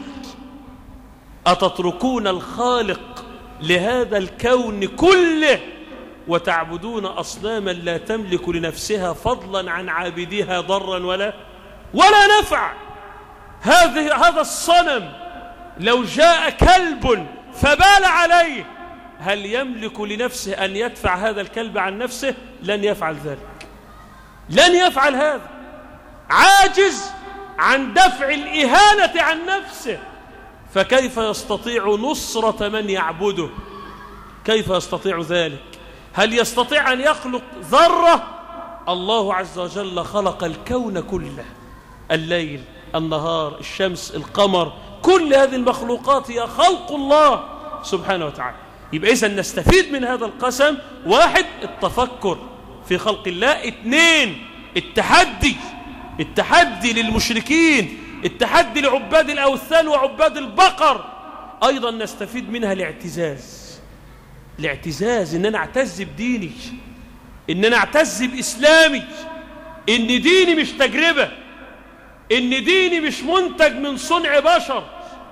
أتتركون الخالق لهذا الكون كله وتعبدون أصناما لا تملك لنفسها فضلا عن عابدها ضرا ولا ولا نفع هذه هذا الصنم لو جاء كلب فبال عليه هل يملك لنفسه أن يدفع هذا الكلب عن نفسه لن يفعل ذلك لن يفعل هذا عاجز عن دفع الإهانة عن نفسه فكيف يستطيع نصرة من يعبده كيف يستطيع ذلك هل يستطيع أن يخلق ذرة الله عز وجل خلق الكون كله الليل النهار الشمس القمر كل هذه المخلوقات هي خلق الله سبحانه وتعالى يبقى إذا نستفيد من هذا القسم واحد التفكر في خلق الله اثنين التحدي التحدي للمشركين التحدي لعباد الأوثان وعباد البقر أيضا نستفيد منها الاعتزاز الاعتزاز إن أنا أعتز بديني إن أنا أعتز بإسلامي إن ديني مش تجربة إن ديني مش منتج من صنع بشر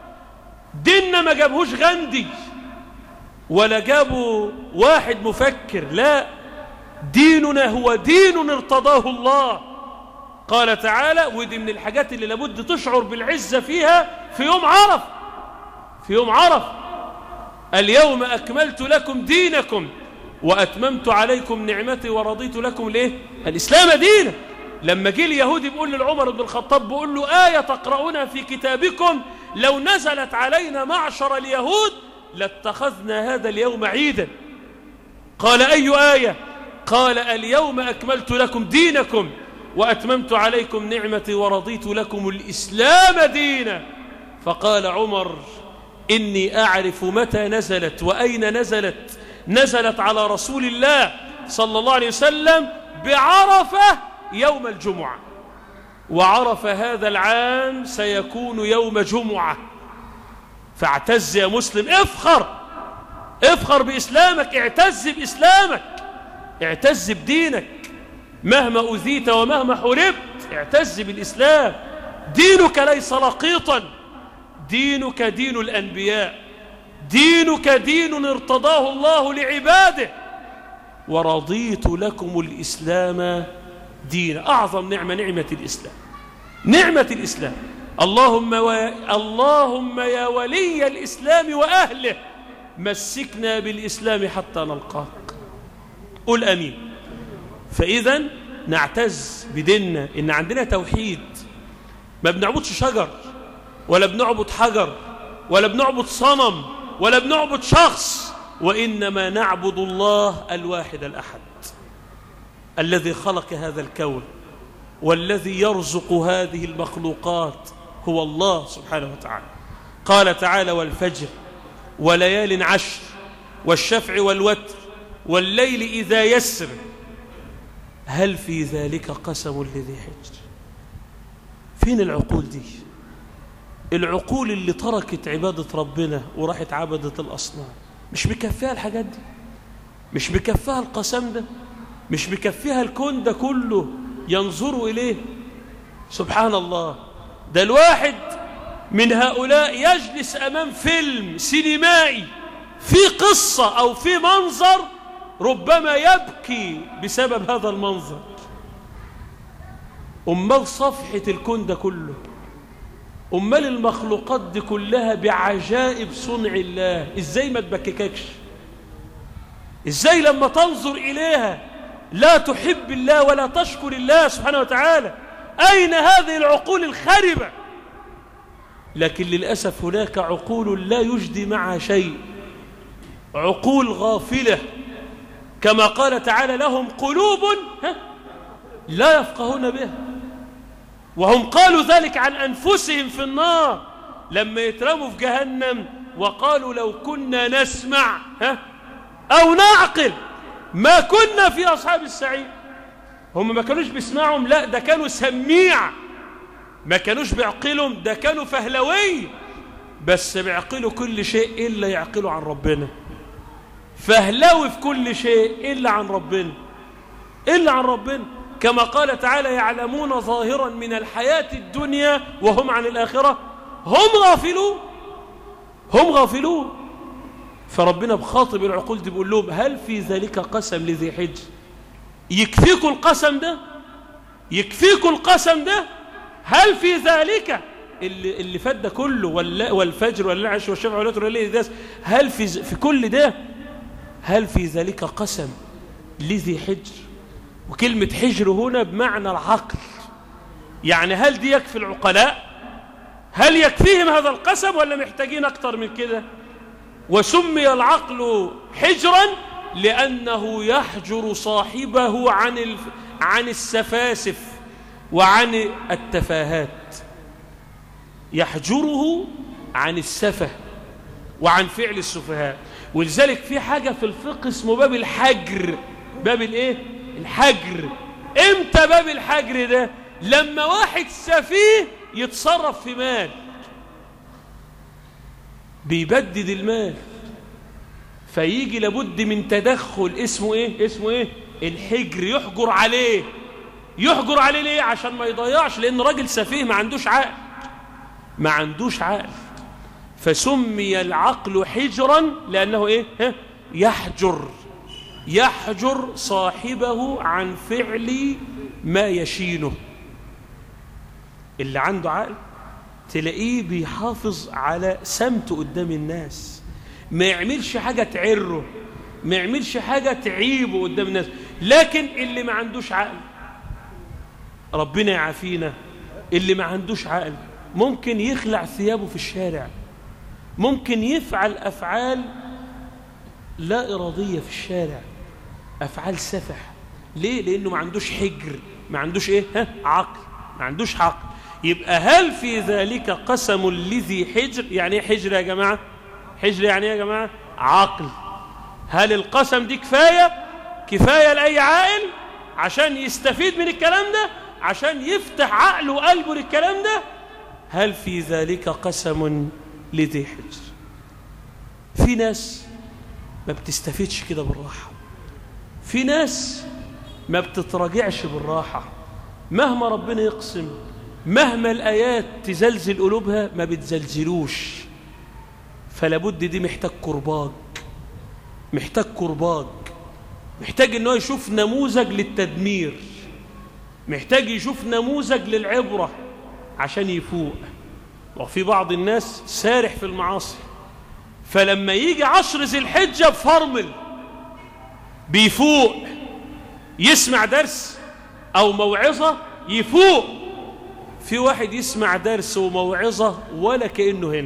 ديننا ما جابهوش غندي ولا جابوا واحد مفكر لا ديننا هو دين ارتضاه الله قال تعالى ودي من الحاجات اللي لابد تشعر بالعزة فيها في يوم عرف في يوم عرف اليوم أكملت لكم دينكم وأتممت عليكم نعمتي ورضيت لكم ليه الإسلام دينا لما جه اليهودي بيقول للعمر بن الخطاب بيقول له آية تقرؤونها في كتابكم لو نزلت علينا معشر اليهود لاتخذنا هذا اليوم عيدا قال أي آية قال اليوم أكملت لكم دينكم وأتممت عليكم نعمتي ورضيت لكم الإسلام دينا فقال عمر إني أعرف متى نزلت وأين نزلت نزلت على رسول الله صلى الله عليه وسلم بعرفة يوم الجمعة وعرف هذا العام سيكون يوم جمعة فاعتز يا مسلم افخر افخر بإسلامك اعتز بإسلامك اعتز بدينك مهما أذيت ومهما حربت اعتز بالإسلام دينك ليس لقيطا دينك دين الأنبياء دينك دين ارتضاه الله لعباده ورضيت لكم الإسلام دين أعظم نعمة نعمة الإسلام نعمة الإسلام اللهم, و... اللهم يا ولي الإسلام وأهله مسكنا بالإسلام حتى نلقاك قل أمين فإذا نعتز بديننا إن عندنا توحيد ما بنعبدش شجر ولا بنعبد حجر ولا بنعبد صنم ولا بنعبد شخص وإنما نعبد الله الواحد الأحد الذي خلق هذا الكون والذي يرزق هذه المخلوقات هو الله سبحانه وتعالى قال تعالى والفجر وليال عشر والشفع والوتر والليل إذا يسر هل في ذلك قسم لذي حجر فين العقول دي العقول اللي تركت عبادة ربنا وراحت عبدة الأصنام مش مكفيها الحاجات دي مش مكفيها القسم ده مش مكفيها الكون ده كله ينظروا إليه سبحان الله ده الواحد من هؤلاء يجلس أمام فيلم سينمائي في قصة أو في منظر ربما يبكي بسبب هذا المنظر أمال صفحة الكون ده كله أمال المخلوقات دي كلها بعجائب صنع الله إزاي ما تبكككش إزاي لما تنظر إليها لا تحب الله ولا تشكر الله سبحانه وتعالى أين هذه العقول الخربة لكن للأسف هناك عقول لا يجدي معها شيء عقول غافلة كما قال تعالى لهم قلوب لا يفقهون بها وهم قالوا ذلك عن أنفسهم في النار لما يترموا في جهنم وقالوا لو كنا نسمع ها أو نعقل ما كنا في أصحاب السعير هم ما كانوش بيسمعهم لا ده كانوا سميع ما كانوش بيعقلهم ده كانوا فهلوي بس بيعقلوا كل شيء إلا يعقلوا عن ربنا فهلوي في كل شيء إلا عن ربنا إلا عن ربنا كما قال تعالى يعلمون ظاهرا من الحياة الدنيا وهم عن الآخرة هم غافلون هم غافلون فربنا بخاطب العقول دي بيقول لهم هل في ذلك قسم لذي حج يكفيكم القسم ده يكفيكم القسم ده هل في ذلك اللي, اللي فات ده كله والفجر والعش والشفع والوتر والليل هل في, في كل ده هل في ذلك قسم لذي حجر وكلمة حجر هنا بمعنى العقل يعني هل دي يكفي العقلاء هل يكفيهم هذا القسم ولا محتاجين أكتر من كده وسمي العقل حجرا لأنه يحجر صاحبه عن, الف... عن السفاسف وعن التفاهات يحجره عن السفه وعن فعل السفهاء ولذلك في حاجة في الفقه اسمه باب الحجر باب الايه الحجر امتى باب الحجر ده لما واحد سفيه يتصرف في مال بيبدد المال فيجي لابد من تدخل اسمه ايه اسمه ايه الحجر يحجر عليه يحجر عليه ليه عشان ما يضيعش لان راجل سفيه ما عندوش عقل ما عندوش عقل فسمي العقل حجرا لأنه إيه؟ يحجر يحجر صاحبه عن فعل ما يشينه اللي عنده عقل تلاقيه بيحافظ على سمته قدام الناس ما يعملش حاجة تعره ما يعملش حاجة تعيبه قدام الناس لكن اللي ما عندوش عقل ربنا يعافينا اللي ما عندوش عقل ممكن يخلع ثيابه في الشارع ممكن يفعل أفعال لا إرادية في الشارع أفعال سفح ليه؟ لأنه ما عندوش حجر ما عندوش إيه؟ ها؟ عقل ما عندوش عقل يبقى هل في ذلك قسم لذي حجر يعني إيه حجر يا جماعة حجر يعني إيه يا جماعة عقل هل القسم دي كفاية كفاية لأي عاقل عشان يستفيد من الكلام ده عشان يفتح عقله وقلبه للكلام ده هل في ذلك قسم لذي حجر في ناس ما بتستفيدش كده بالراحة في ناس ما بتتراجعش بالراحة مهما ربنا يقسم مهما الآيات تزلزل قلوبها ما بتزلزلوش فلابد دي محتاج كرباج محتاج كرباج محتاج انه يشوف نموذج للتدمير محتاج يشوف نموذج للعبرة عشان يفوق وفي بعض الناس سارح في المعاصي فلما يجي عشر ذي الحجة بفرمل بيفوق يسمع درس أو موعظة يفوق في واحد يسمع درس وموعظة ولا كأنه هنا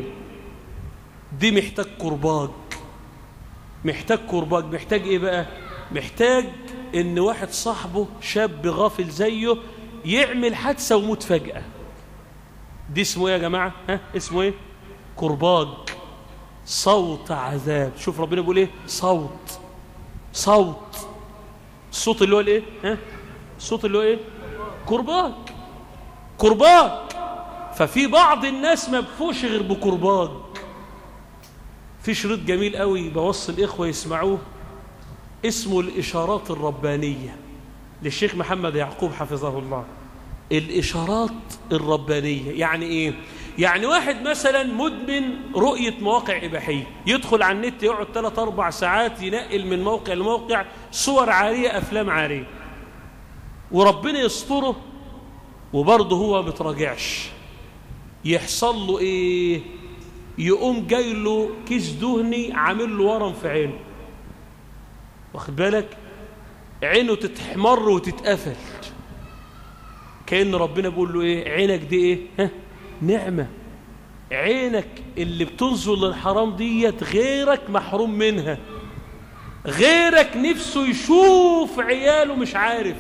دي محتاج كرباج محتاج كرباج محتاج ايه بقى محتاج ان واحد صاحبه شاب غافل زيه يعمل حادثة وموت فجأة دي اسمه ايه يا جماعة ها اسمه ايه كرباج صوت عذاب شوف ربنا بيقول ايه صوت صوت الصوت اللي هو الايه ها الصوت اللي هو ايه كرباج كرباج ففي بعض الناس ما بفوش غير بكرباج في شريط جميل قوي بوصي الاخوه يسمعوه اسمه الاشارات الربانيه للشيخ محمد يعقوب حفظه الله الاشارات الربانيه يعني ايه يعني واحد مثلا مدمن رؤيه مواقع اباحيه يدخل على النت يقعد 3 4 ساعات ينقل من موقع لموقع صور عاريه افلام عاريه وربنا يستره وبرضه هو ما بتراجعش يحصل له ايه يقوم جاي له كيس دهني عامل له ورم في عينه واخد بالك عينه تتحمر وتتقفل كأن ربنا بيقول له ايه عينك دي ايه ها نعمة عينك اللي بتنظر للحرام ديت غيرك محروم منها غيرك نفسه يشوف عياله مش عارف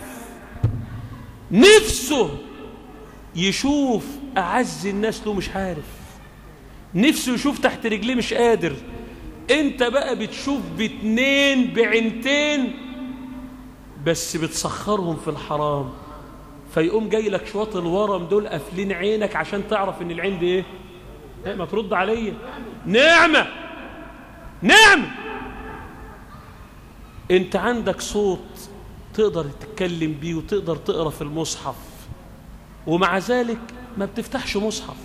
نفسه يشوف أعز الناس له مش عارف نفسه يشوف تحت رجليه مش قادر انت بقى بتشوف باتنين بعينتين بس بتسخرهم في الحرام فيقوم جاي لك شوط الورم دول قافلين عينك عشان تعرف ان العين دي ايه إيه، ما ترد عليا نعمة نعمة انت عندك صوت تقدر تتكلم بيه وتقدر تقرا في المصحف ومع ذلك ما بتفتحش مصحف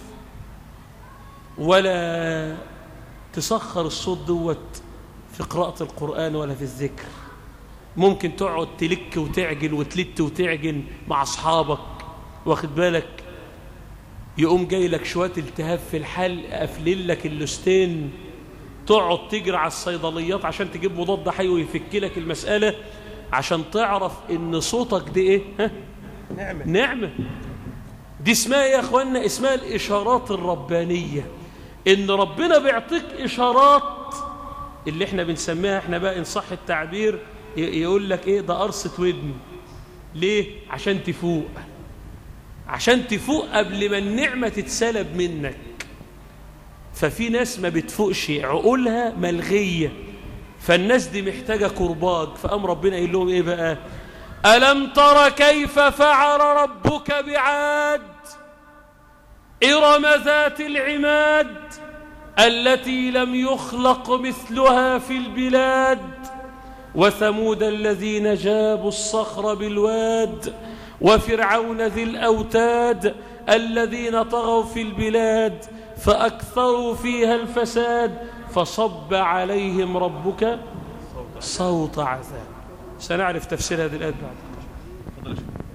ولا تسخر الصوت دوت في قراءة القرآن ولا في الذكر ممكن تقعد تلك وتعجن وتلت وتعجن مع أصحابك واخد بالك يقوم جاي لك شوية التهاب في الحلق قافلين لك اللستين تقعد تجري على الصيدليات عشان تجيب مضاد حيوي يفك لك المسألة عشان تعرف ان صوتك دي ايه ها؟ نعمة نعمة دي اسمها ايه يا اخوانا اسمها الاشارات الربانية ان ربنا بيعطيك اشارات اللي احنا بنسميها احنا بقى ان صح التعبير ي- يقول لك ايه ده قرصة ودن ليه عشان تفوق عشان تفوق قبل ما النعمة تتسلب منك ففي ناس ما بتفوقش عقولها ملغية فالناس دي محتاجة كرباج فقام ربنا يقول لهم ايه بقى ألم تر كيف فعل ربك بعاد إرم ذات العماد التي لم يخلق مثلها في البلاد وثمود الذين جابوا الصخر بالواد وفرعون ذي الأوتاد الذين طغوا في البلاد فأكثروا فيها الفساد فصب عليهم ربك صوت عذاب سنعرف تفسير هذه الآية بعد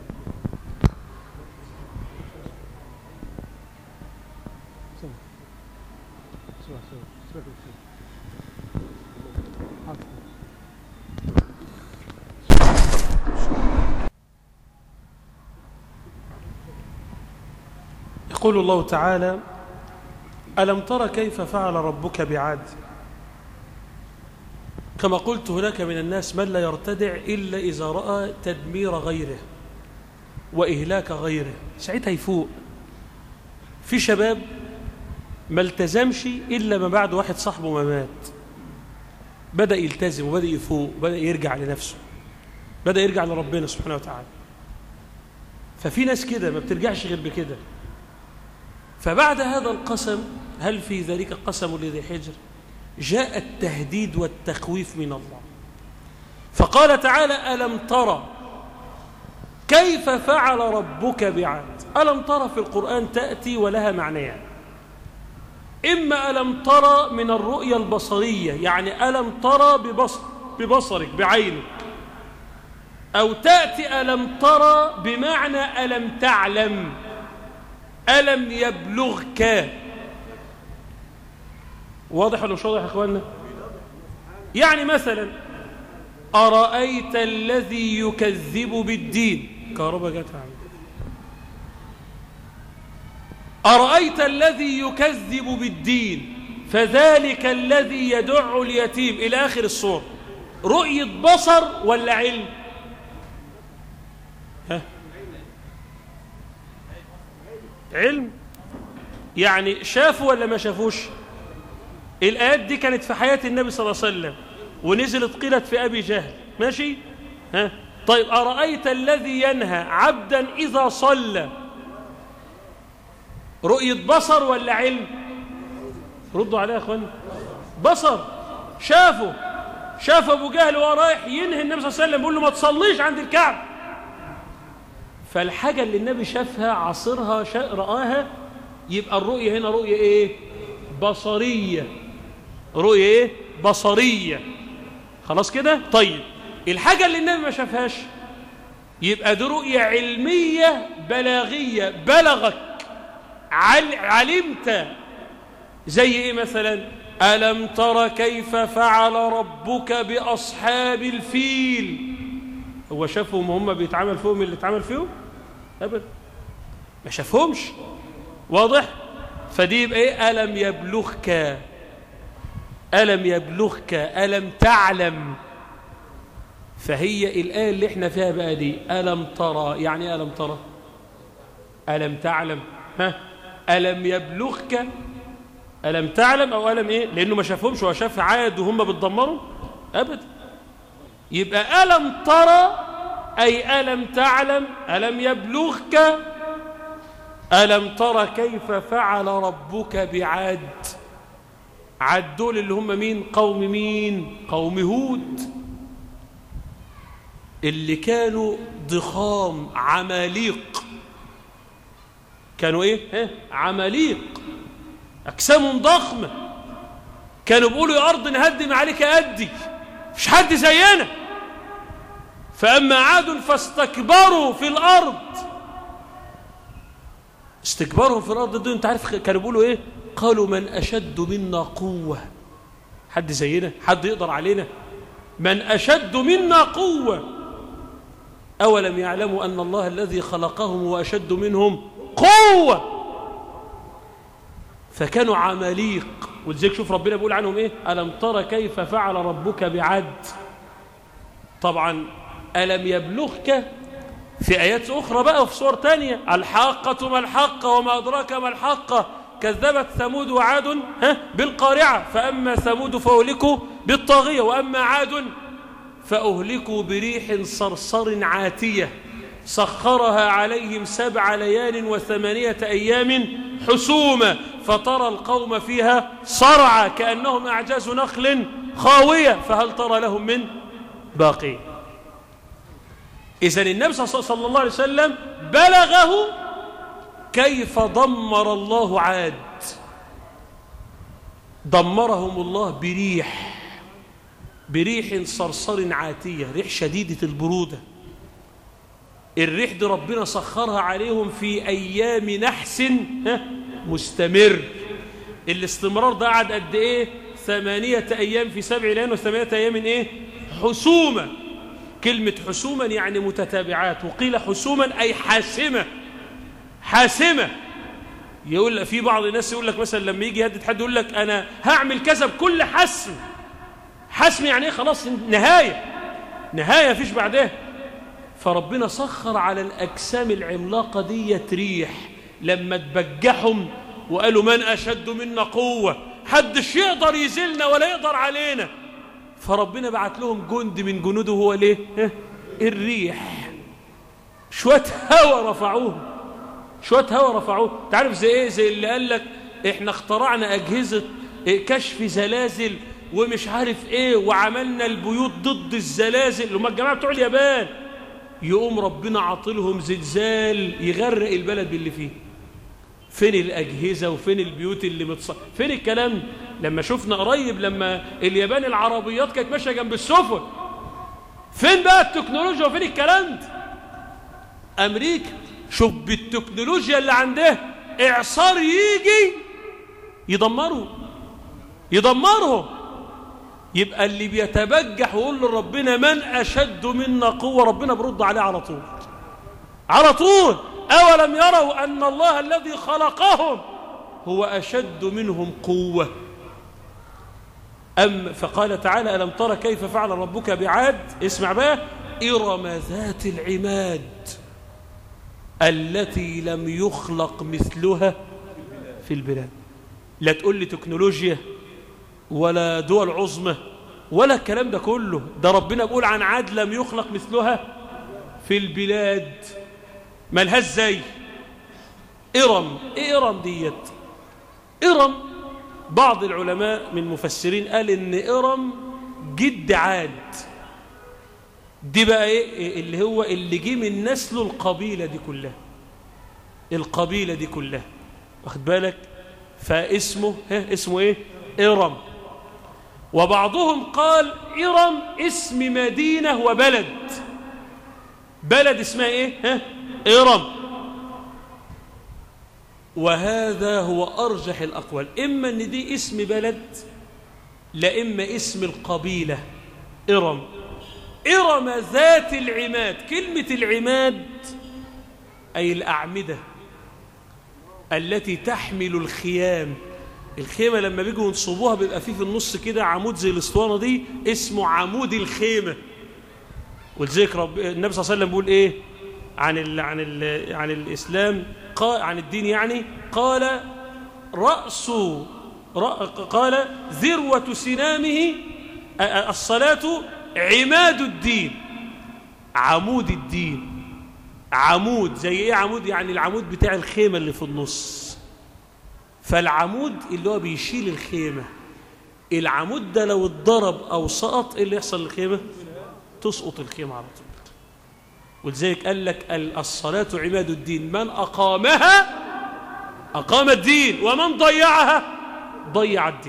يقول الله تعالى ألم تر كيف فعل ربك بعاد كما قلت هناك من الناس من لا يرتدع إلا إذا رأى تدمير غيره وإهلاك غيره ساعتها يفوق في شباب ما التزمش إلا ما بعد واحد صاحبه ما مات بدأ يلتزم وبدأ يفوق وبدأ يرجع لنفسه بدأ يرجع لربنا سبحانه وتعالى ففي ناس كده ما بترجعش غير بكده فبعد هذا القسم هل في ذلك قسم لذي حجر جاء التهديد والتخويف من الله فقال تعالى ألم ترى كيف فعل ربك بعاد ألم ترى في القرآن تأتي ولها معنيان إما ألم ترى من الرؤية البصرية يعني ألم ترى ببصر ببصرك بعينك أو تأتي ألم ترى بمعنى ألم تعلم ألم يبلغك واضح ولا مش واضح يا اخوانا يعني مثلا أرأيت الذي يكذب بالدين كهرباء جت عم أرأيت الذي يكذب بالدين فذلك الذي يدع اليتيم إلى آخر الصور رؤية بصر ولا علم علم يعني شافوا ولا ما شافوش الآيات دي كانت في حياة النبي صلى الله عليه وسلم ونزلت قيلت في أبي جهل ماشي ها طيب أرأيت الذي ينهى عبدا إذا صلى رؤية بصر ولا علم ردوا عليها يا أخوان بصر شافوا شاف أبو جهل وهو رايح ينهي النبي صلى الله عليه وسلم بيقول له ما تصليش عند الكعب فالحاجة اللي النبي شافها عصرها شا... رآها يبقى الرؤية هنا رؤية إيه بصرية رؤية إيه بصرية خلاص كده طيب الحاجة اللي النبي ما شافهاش يبقى دي رؤية علمية بلاغية بلغك عل... علمت زي ايه مثلا ألم تر كيف فعل ربك بأصحاب الفيل هو شافهم هم بيتعامل فيهم اللي اتعامل فيهم أبدا ما شافهمش واضح فدي يبقى ايه ألم يبلغك ألم يبلغك ألم تعلم فهي الآية اللي احنا فيها بقى دي ألم ترى يعني ألم ترى ألم تعلم ها ألم يبلغك ألم تعلم أو ألم إيه لأنه ما شافهمش هو شاف عاد وهم بتدمروا أبدا يبقى ألم ترى أي ألم تعلم ألم يبلغك ألم ترى كيف فعل ربك بعاد عاد دول اللي هم مين قوم مين قوم هود اللي كانوا ضخام عماليق كانوا ايه ها عماليق اجسامهم ضخمه كانوا بيقولوا يا ارض نهدم عليك ادي مش حد زينا فاما عاد فاستكبروا في الارض استكبارهم في الارض دول انت عارف كانوا بيقولوا ايه قالوا من اشد منا قوه حد زينا حد يقدر علينا من اشد منا قوه اولم يعلموا ان الله الذي خلقهم واشد منهم قوه فكانوا عماليق ولذلك شوف ربنا بيقول عنهم ايه ألم ترى كيف فعل ربك بعد طبعا ألم يبلغك في آيات أخرى بقى وفي صور تانية الحاقة ما الحاقة وما أدراك ما الحاقة كذبت ثمود وعاد ها بالقارعة فأما ثمود فأهلكوا بالطاغية وأما عاد فأهلكوا بريح صرصر عاتية سخرها عليهم سبع ليال وثمانية أيام حسوما فترى القوم فيها صرعى كأنهم أعجاز نخل خاوية فهل ترى لهم من باقي إذن النبي صلى الله عليه وسلم بلغه كيف دمر الله عاد دمرهم الله بريح بريح صرصر عاتية ريح شديدة البرودة الريح دي ربنا سخرها عليهم في أيام نحس مستمر الاستمرار ده قعد قد إيه ثمانية أيام في سبع ليال وثمانية أيام إيه حسومة كلمة حسوما يعني متتابعات وقيل حسوما أي حاسمة حاسمة يقول في بعض الناس يقول لك مثلا لما يجي يهدد حد يقول لك أنا هعمل كذا بكل حسم حسم يعني إيه خلاص نهاية نهاية فيش بعدها فربنا سخر على الأجسام العملاقة دي ريح لما تبجحهم وقالوا من أشد منا قوة حدش يقدر يزلنا ولا يقدر علينا فربنا بعت لهم جند من جنوده هو ليه الريح شوية هوا رفعوه شوية هوا رفعوه تعرف زي ايه زي اللي قال لك احنا اخترعنا أجهزة كشف زلازل ومش عارف ايه وعملنا البيوت ضد الزلازل هم الجماعة بتوع اليابان يقوم ربنا عاطلهم زلزال يغرق البلد باللي فيه فين الأجهزة وفين البيوت اللي متص... فين الكلام لما شفنا قريب لما اليابان العربيات كانت ماشية جنب السفن فين بقى التكنولوجيا وفين الكلام ده أمريكا شوف بالتكنولوجيا اللي عندها إعصار يجي يدمروا يدمرهم يبقى اللي بيتبجح ويقول لربنا من أشد منا قوة ربنا برد عليه على طول على طول أولم يروا أن الله الذي خلقهم هو أشد منهم قوة أم فقال تعالى ألم ترى كيف فعل ربك بعاد اسمع بقى إرم ذات العماد التي لم يخلق مثلها في البلاد لا تقول لي تكنولوجيا ولا دول عظمى ولا الكلام ده كله ده ربنا بيقول عن عاد لم يخلق مثلها في البلاد مالهاش زي إرم إيه إرم ديت إرم بعض العلماء من المفسرين قال إن إرم جد عاد دي بقى إيه اللي هو اللي جه من نسله القبيلة دي كلها القبيلة دي كلها واخد بالك فاسمه ها اسمه ايه إرم وبعضهم قال إرم اسم مدينة وبلد بلد اسمها ايه ها إرم وهذا هو أرجح الأقوال إما أن دي اسم بلد لا إما اسم القبيلة إرم إرم ذات العماد كلمة العماد أي الأعمدة التي تحمل الخيام الخيمة لما بيجوا ينصبوها بيبقى فيه في النص كده عمود زي الاسطوانة دي اسمه عمود الخيمة ولذلك رب النبي صلى الله عليه وسلم بيقول ايه عن ال عن ال عن الاسلام قال عن الدين يعني قال رأس قال ذروة سنامه الصلاة عماد الدين عمود الدين عمود زي ايه عمود يعني العمود بتاع الخيمة اللي في النص فالعمود اللي هو بيشيل الخيمة العمود ده لو اتضرب او سقط ايه اللي يحصل للخيمة تسقط الخيمة على طول ولذلك قال لك الصلاة عماد الدين من أقامها أقام الدين ومن ضيعها ضيع الدين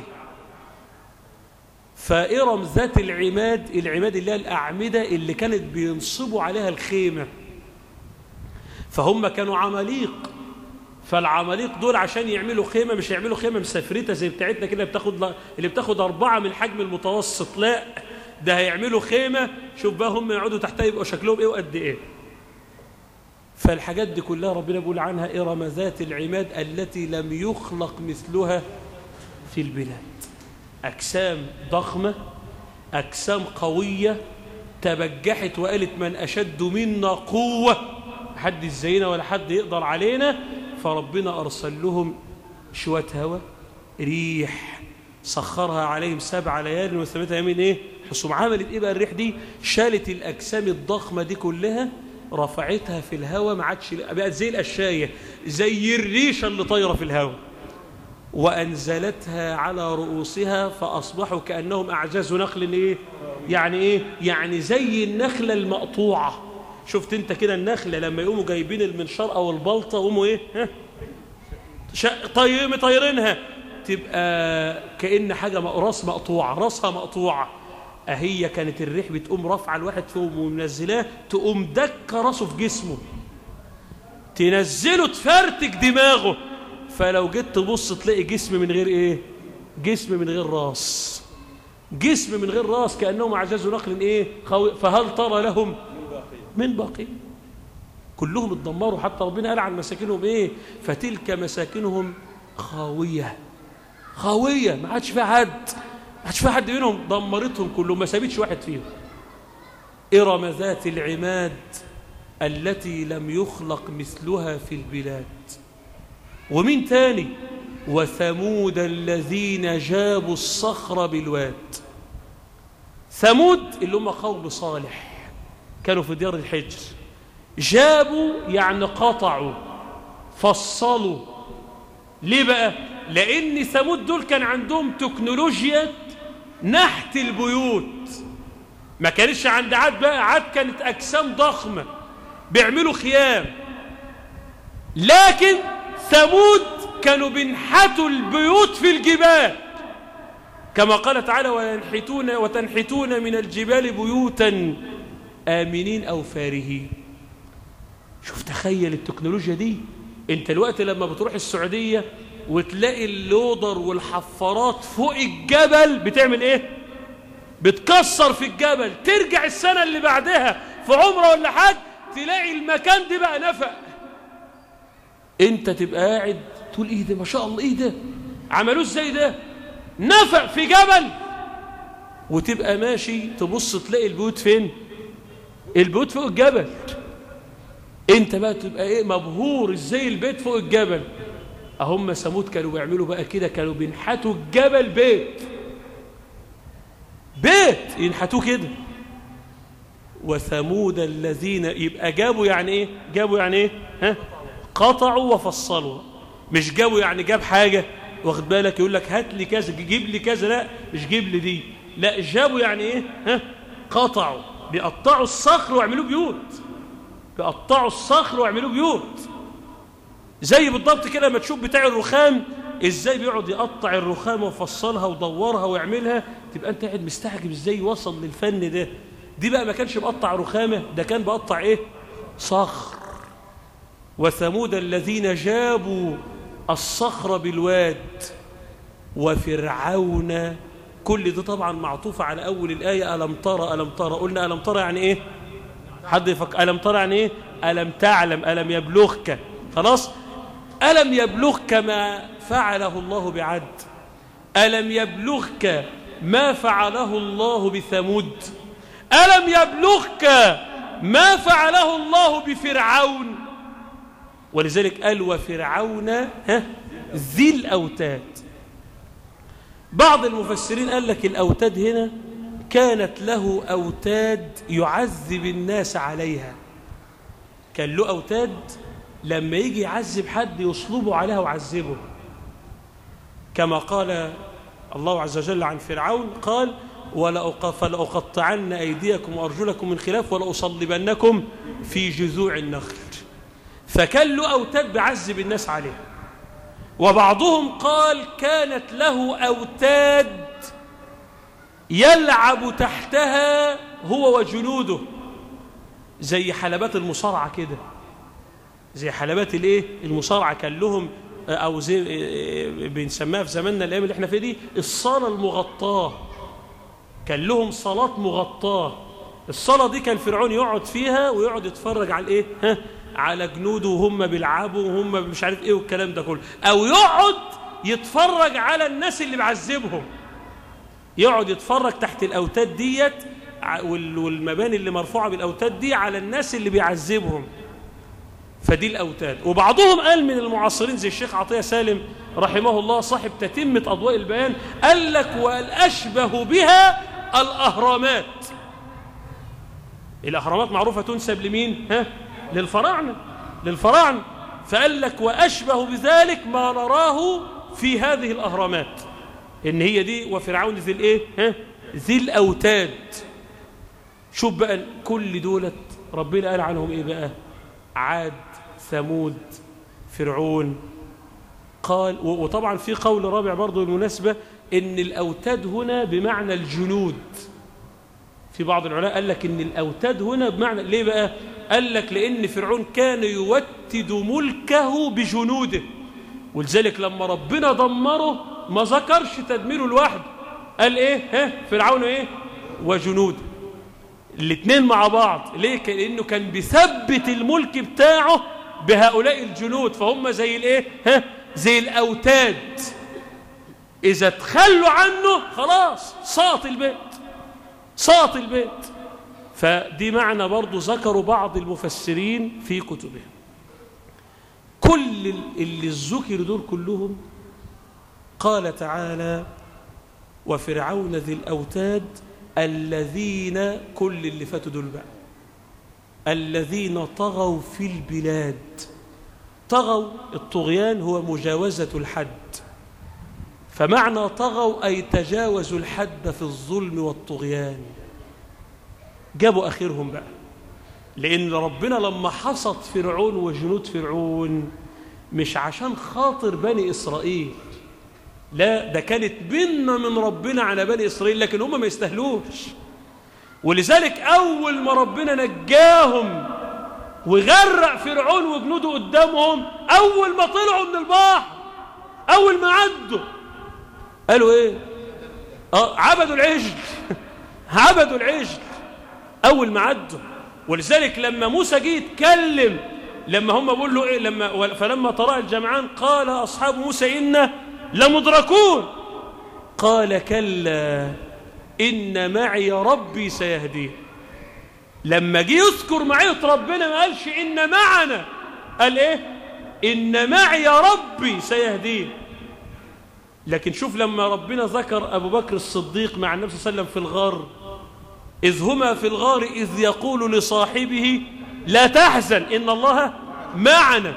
فإرم ذات العماد العماد اللي هي الأعمدة اللي كانت بينصبوا عليها الخيمة فهم كانوا عماليق فالعماليق دول عشان يعملوا خيمة مش يعملوا خيمة مسافرتة زي بتاعتنا كده بتاخد اللي بتاخد أربعة من الحجم المتوسط لا ده هيعملوا خيمة شوف بقى هم يقعدوا تحتها يبقوا شكلهم ايه وقد ايه فالحاجات دي كلها ربنا بيقول عنها إرم ذات العماد التي لم يخلق مثلها في البلاد أجسام ضخمة أجسام قوية تبجحت وقالت من أشد منا قوة حد زينا ولا حد يقدر علينا فربنا أرسل لهم شوية هواء ريح سخرها عليهم سبع ليال وثبتها يمين ايه حسوم عملت ايه بقى الريح دي شالت الاجسام الضخمه دي كلها رفعتها في الهواء ما عادش بقت زي القشايه زي الريشه اللي طايره في الهواء وانزلتها على رؤوسها فاصبحوا كانهم اعجاز نخل ايه يعني ايه يعني زي النخله المقطوعه شفت انت كده النخله لما يقوموا جايبين المنشار او البلطه يقوموا ايه ها طيب طايرينها تبقى كأن حاجة راس مقطوعة راسها مقطوعة أهي كانت الريح بتقوم رافعة الواحد فيهم ومنزلاه تقوم دك راسه في جسمه تنزله تفرتك دماغه فلو جيت تبص تلاقي جسم من غير ايه جسم من غير راس جسم من غير راس كأنهم أعجاز نقل ايه فهل ترى لهم من باقي كلهم اتدمروا حتى ربنا قال عن مساكنهم ايه فتلك مساكنهم خاويه خاوية ما عادش فيها حد ما عادش فيها حد منهم دمرتهم كلهم ما سابتش واحد فيهم إرم ذات العماد التي لم يخلق مثلها في البلاد ومين تاني وثمود الذين جابوا الصخر بالواد ثمود اللي هم قوم صالح كانوا في ديار الحجر جابوا يعني قطعوا فصلوا ليه بقى لأن ثمود دول كان عندهم تكنولوجيا نحت البيوت ما كانش عند عاد بقى عاد كانت أجسام ضخمة بيعملوا خيام لكن ثمود كانوا بينحتوا البيوت في الجبال كما قال تعالى وينحتون وتنحتون من الجبال بيوتا آمنين أو فارهين شوف تخيل التكنولوجيا دي انت الوقت لما بتروح السعودية وتلاقي اللودر والحفارات فوق الجبل بتعمل ايه بتكسر في الجبل ترجع السنة اللي بعدها في عمره ولا حاج تلاقي المكان ده بقى نفق انت تبقى قاعد تقول ايه ده ما شاء الله ايه ده عملوه ازاي ده نفق في جبل وتبقى ماشي تبص تلاقي البيوت فين البيوت فوق الجبل انت بقى تبقى ايه مبهور ازاي البيت فوق الجبل اهم ثمود كانوا بيعملوا بقى كده كانوا بينحتوا الجبل بيت بيت ينحتوه كده وثمود الذين يبقى جابوا يعني ايه جابوا يعني ايه ها قطعوا وفصلوا مش جابوا يعني جاب حاجة واخد بالك يقول لك هات لي كذا جيب لي كذا لا مش جيب لي دي لا جابوا يعني ايه ها قطعوا بيقطعوا الصخر ويعملوه بيوت بيقطعوا الصخر ويعملوه بيوت زي بالضبط كده لما تشوف بتاع الرخام ازاي بيقعد يقطع الرخام ويفصلها ويدورها ويعملها تبقى انت قاعد مستعجب ازاي وصل للفن ده دي بقى ما كانش بقطع رخامه ده كان بقطع ايه صخر وثمود الذين جابوا الصخر بالواد وفرعون كل ده طبعا معطوف على أول الآية ألم ترى ألم ترى قلنا ألم ترى يعني إيه حد يفكر ألم ترى يعني إيه ألم تعلم ألم يبلغك خلاص ألم يبلغك ما فعله الله بعد ألم يبلغك ما فعله الله بثمود ألم يبلغك ما فعله الله بفرعون ولذلك قال وفرعون ها ذي الأوتاد بعض المفسرين قال لك الأوتاد هنا كانت له أوتاد يعذب الناس عليها كان له أوتاد لما يجي يعذب حد يصلبه عليها ويعذبه كما قال الله عز وجل عن فرعون قال فلأقطعن أيديكم وأرجلكم من خلاف ولأصلبنكم في جذوع النخل فكان له أوتاد بعذب الناس عليه وبعضهم قال كانت له أوتاد يلعب تحتها هو وجنوده زي حلبات المصارعة كده زي حلبات الايه المصارعة كان لهم او زي بنسميها في زماننا الايام اللي احنا فيه دي الصالة المغطاة كان لهم صلاة مغطاة الصلاة دي كان فرعون يقعد فيها ويقعد يتفرج على الايه ها على جنوده وهم بيلعبوا وهم مش عارف ايه والكلام ده كله او يقعد يتفرج على الناس اللي بعذبهم يقعد يتفرج تحت الاوتاد ديت والمباني اللي مرفوعه بالاوتاد دي على الناس اللي بيعذبهم فدي الاوتاد وبعضهم قال من المعاصرين زي الشيخ عطيه سالم رحمه الله صاحب تتمه اضواء البيان قال لك والاشبه بها الاهرامات الاهرامات معروفه تنسب لمين ها للفراعنه للفراعنه فقال لك واشبه بذلك ما نراه في هذه الاهرامات ان هي دي وفرعون ذي الايه ها ذي الاوتاد شوف بقى كل دولت ربنا قال عنهم ايه بقى عاد ثمود فرعون قال وطبعا في قول رابع برضه بالمناسبه ان الاوتاد هنا بمعنى الجنود في بعض العلماء قال لك ان الاوتاد هنا بمعنى ليه بقى قال لك لان فرعون كان يوتد ملكه بجنوده ولذلك لما ربنا دمره ما ذكرش تدميره لوحده قال ايه ها فرعون ايه وجنوده الاثنين مع بعض ليه لانه كان بيثبت الملك بتاعه بهؤلاء الجنود فهم زي الايه ها زي الاوتاد اذا تخلوا عنه خلاص ساط البيت ساط البيت فدي معنى برضو ذكروا بعض المفسرين في كتبهم كل اللي الذكر دول كلهم قال تعالى وفرعون ذي الأوتاد الذين كل اللي فاتوا دول بقى الذين طغوا في البلاد طغوا الطغيان هو مجاوزة الحد فمعنى طغوا أي تجاوزوا الحد في الظلم والطغيان جابوا آخرهم بقى لأن ربنا لما حصد فرعون وجنود فرعون مش عشان خاطر بني إسرائيل لا ده كانت بينا من ربنا على بني إسرائيل لكن هم ما يستهلوش ولذلك أول ما ربنا نجاهم وغرق فرعون وجنوده قدامهم أول ما طلعوا من البحر أول ما عدوا قالوا إيه آه عبدوا العجل عبدوا العجل أول ما عدوا ولذلك لما موسى جه يتكلم لما هم بيقول له إيه لما فلما ترى الجمعان قال أصحاب موسى إنا لمدركون قال كلا إن معي ربي سيهديه لما جه يذكر معية ربنا ما قالش إن معنا قال إيه إن معي ربي سيهدين لكن شوف لما ربنا ذكر أبو بكر الصديق مع النبي صلى الله عليه وسلم في الغار إذ هما في الغار إذ يقول لصاحبه لا تحزن إن الله معنا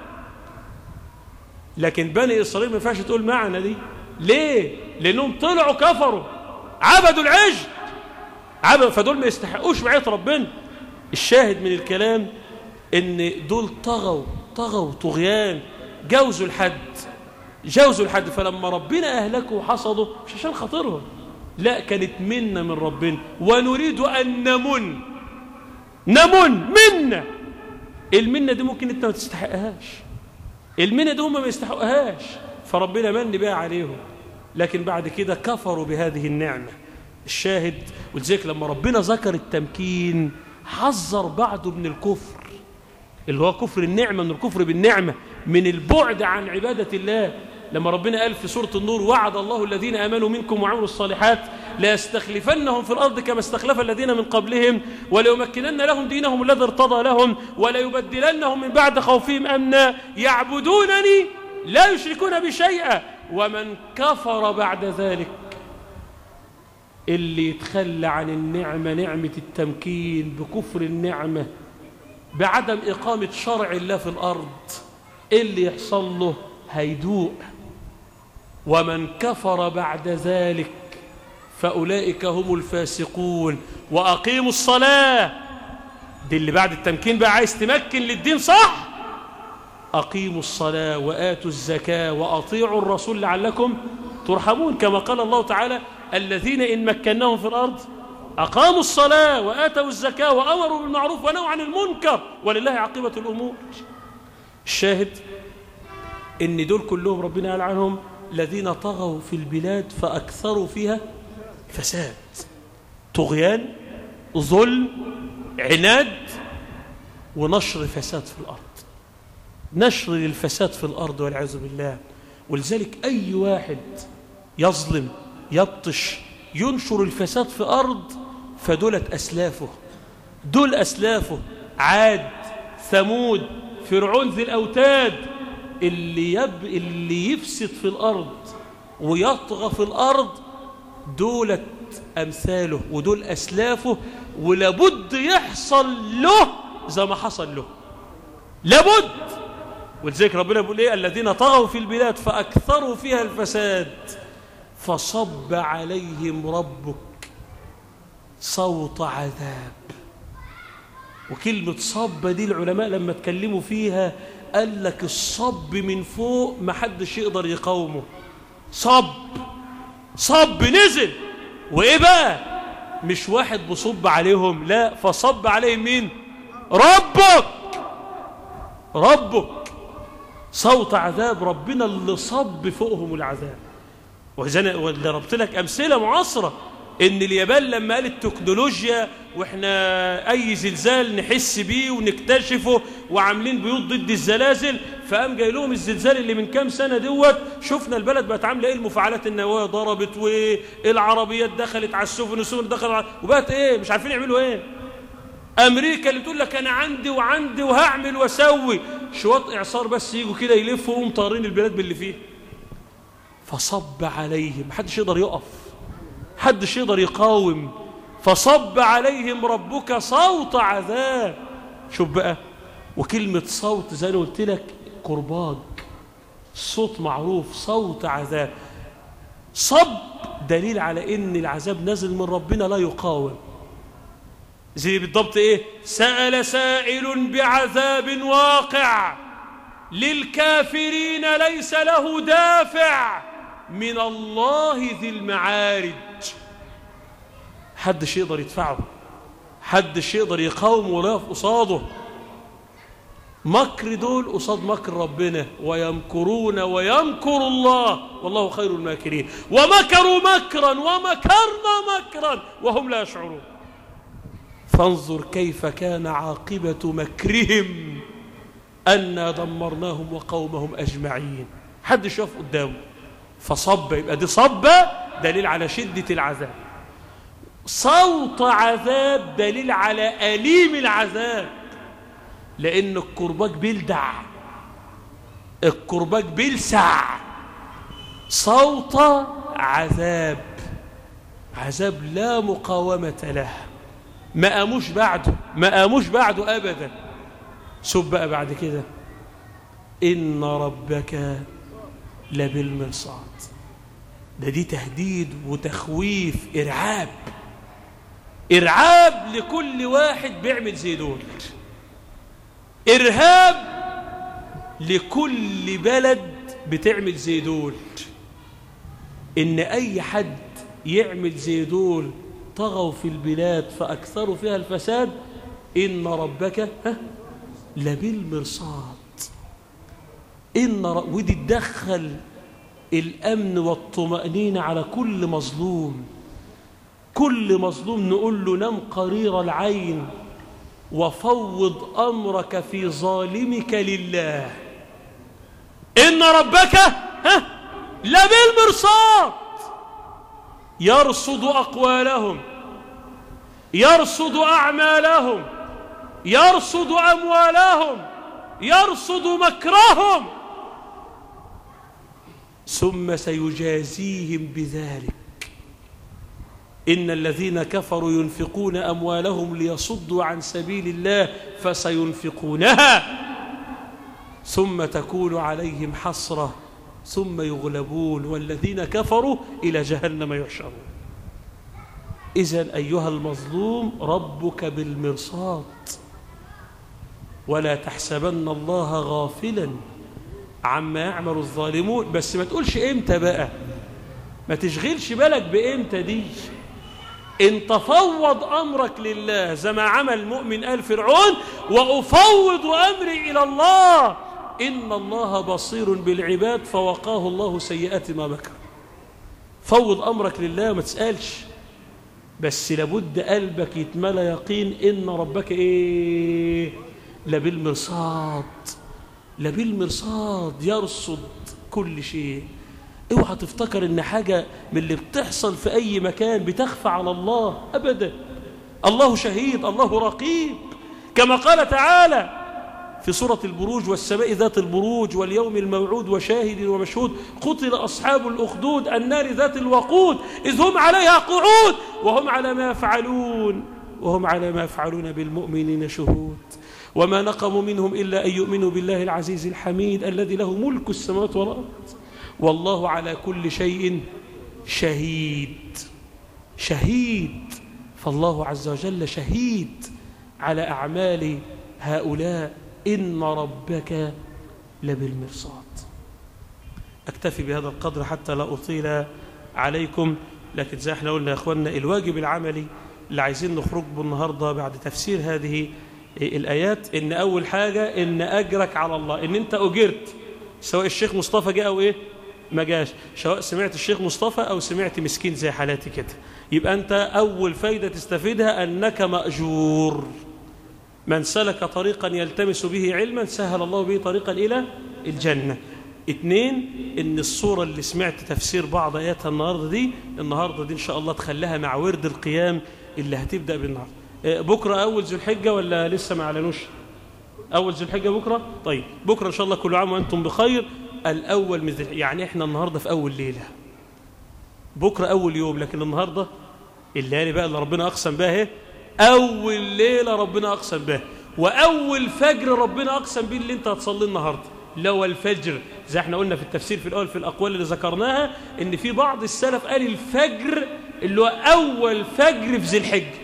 لكن بني إسرائيل ما ينفعش تقول معنا دي ليه؟ لأنهم طلعوا كفروا عبدوا العجل عبدوا فدول ما يستحقوش معية ربنا الشاهد من الكلام ان دول طغوا طغوا طغيان جوزوا الحد جوزوا الحد فلما ربنا أهلكوا وحصدوا مش عشان خاطرهم لا كانت منا من ربنا ونريد أن نمن نمن منا المنة دي ممكن انت ما تستحقهاش المنة دي هم ما يستحقهاش فربنا من بها عليهم لكن بعد كده كفروا بهذه النعمة الشاهد ولذلك لما ربنا ذكر التمكين حذر بعضه من الكفر اللي هو كفر النعمة من الكفر بالنعمة من البعد عن عبادة الله لما ربنا قال في سورة النور وعد الله الذين آمنوا منكم وعملوا الصالحات لا يستخلفنهم في الأرض كما استخلف الذين من قبلهم وليمكنن لهم دينهم الذي ارتضى لهم وليبدلنهم من بعد خوفهم أمنا يعبدونني لا يشركون بي شيئا ومن كفر بعد ذلك اللي يتخلى عن النعمة نعمة التمكين بكفر النعمة بعدم إقامة شرع الله في الأرض اللي يحصل له هيدوء ومن كفر بعد ذلك فأولئك هم الفاسقون وأقيموا الصلاة دي اللي بعد التمكين بقى عايز تمكن للدين صح أقيموا الصلاة وآتوا الزكاة وأطيعوا الرسول لعلكم ترحمون كما قال الله تعالى الذين إن مكناهم في الأرض أقاموا الصلاة وآتوا الزكاة وأمروا بالمعروف ونهوا عن المنكر ولله عاقبة الأمور الشاهد إن دول كلهم ربنا قال عنهم الذين طغوا في البلاد فأكثروا فيها فساد طغيان ظلم عناد ونشر فساد في الأرض نشر للفساد في الأرض والعياذ بالله ولذلك أي واحد يظلم يبطش ينشر الفساد في أرض فدولت أسلافه دول أسلافه عاد ثمود فرعون ذي الأوتاد اللي, يب اللي يفسد في الأرض ويطغى في الأرض دولت أمثاله ودول أسلافه ولابد يحصل له زي ما حصل له لابد ولذلك ربنا بيقول ايه الذين طغوا في البلاد فأكثروا فيها الفساد فصب عليهم ربك صوت عذاب وكلمة صب دي العلماء لما اتكلموا فيها قال لك الصب من فوق ما حدش يقدر يقاومه صب صب نزل وايه بقى مش واحد بصب عليهم لا فصب عليهم مين ربك ربك صوت عذاب ربنا اللي صب فوقهم العذاب واللي ربط لك أمثلة معاصرة إن اليابان لما قال التكنولوجيا وإحنا أي زلزال نحس بيه ونكتشفه وعاملين بيوت ضد الزلازل فقام جاي لهم الزلزال اللي من كام سنة دوت شفنا البلد بقت عاملة إيه المفاعلات النووية ضربت والعربيات دخلت على السفن والسفن دخلت على وبقت إيه مش عارفين يعملوا إيه أمريكا اللي تقول لك أنا عندي وعندي وهعمل وأسوي شوية إعصار بس يجوا كده يلفوا ومطارين البلاد باللي فيه فصب عليهم محدش يقدر يقف محدش يقدر يقاوم فصب عليهم ربك صوت عذاب شوف بقى وكلمة صوت زي ما قلت لك كرباج صوت معروف صوت عذاب صب دليل على ان العذاب نازل من ربنا لا يقاوم زي بالضبط ايه سأل سائل بعذاب واقع للكافرين ليس له دافع من الله ذي المعارج حدش يقدر يدفعه حدش يقدر يقاوم ولا يقف قصاده مكر دول قصاد مكر ربنا ويمكرون ويمكر الله والله خير الماكرين ومكروا مكرا ومكرنا مكرا وهم لا يشعرون فانظر كيف كان عاقبة مكرهم أنا دمرناهم وقومهم أجمعين حد يشوف قدامه فصب يبقى دي صبة دليل على شدة العذاب صوت عذاب دليل على أليم العذاب لأن الكرباج بيلدع الكرباج بيلسع صوت عذاب عذاب لا مقاومة له ما قاموش بعده ما قاموش بعده أبدا شوف بقى بعد كده إن ربك لبالمرصاد ده دي تهديد وتخويف إرعاب إرعاب لكل واحد بيعمل زي دول إرهاب لكل بلد بتعمل زي دول إن أي حد يعمل زي دول طغوا في البلاد فأكثروا فيها الفساد إن ربك ها لبالمرصاد إن ر... ودي تدخل الأمن والطمأنينة على كل مظلوم كل مظلوم نقول له نم قرير العين وفوض أمرك في ظالمك لله إن ربك ها لبالمرصاد يرصد أقوالهم يرصد أعمالهم يرصد أموالهم يرصد مكرهم ثم سيجازيهم بذلك إن الذين كفروا ينفقون أموالهم ليصدوا عن سبيل الله فسينفقونها ثم تكون عليهم حسرة ثم يغلبون والذين كفروا إلى جهنم يحشرون إذا أيها المظلوم ربك بالمرصاد ولا تحسبن الله غافلا عما يعمل الظالمون بس ما تقولش إمتى بقى ما تشغلش بالك بإمتى دي إن تفوض أمرك لله زي ما عمل مؤمن آل فرعون وأفوض أمري إلى الله إن الله بصير بالعباد فوقاه الله سيئات ما مكر فوض أمرك لله ما تسألش بس لابد قلبك يتملى يقين إن ربك إيه لبالمرصاد لبالمرصاد يرصد كل شيء اوعى تفتكر ان حاجة من اللي بتحصل في اي مكان بتخفى على الله ابدا الله شهيد الله رقيب كما قال تعالى في سورة البروج والسماء ذات البروج واليوم الموعود وشاهد ومشهود قتل أصحاب الأخدود النار ذات الوقود إذ هم عليها قعود وهم على ما يفعلون وهم على ما يفعلون بالمؤمنين شهود وما نقموا منهم إلا أن يؤمنوا بالله العزيز الحميد الذي له ملك السماوات والأرض والله على كل شيء شهيد شهيد فالله عز وجل شهيد على أعمال هؤلاء إن ربك لبالمرصاد أكتفي بهذا القدر حتى لا أطيل عليكم لكن زي احنا قلنا يا أخوانا الواجب العملي اللي عايزين نخرج به النهاردة بعد تفسير هذه الآيات إن أول حاجة إن أجرك على الله إن أنت أجرت سواء الشيخ مصطفى جاء أو إيه ما جاش سواء سمعت الشيخ مصطفى أو سمعت مسكين زي حالاتي كده يبقى أنت أول فايدة تستفيدها أنك مأجور من سلك طريقا يلتمس به علما سهل الله به طريقا إلى الجنة اثنين ان الصورة اللي سمعت تفسير بعض آياتها النهاردة دي النهاردة دي إن شاء الله تخليها مع ورد القيام اللي هتبدأ بالنهاردة بكرة أول ذو الحجة ولا لسه ما أعلنوش أول ذو الحجة بكرة طيب بكرة إن شاء الله كل عام وأنتم بخير الأول من ذي يعني إحنا النهاردة في أول ليلة بكرة أول يوم لكن النهاردة الليالي بقى اللي ربنا أقسم بها اهي أول ليلة ربنا أقسم بها وأول فجر ربنا أقسم به اللي أنت هتصلي النهاردة لو الفجر زي احنا قلنا في التفسير في الأول في الأقوال اللي ذكرناها إن في بعض السلف قال الفجر اللي هو أول فجر في ذي الحجة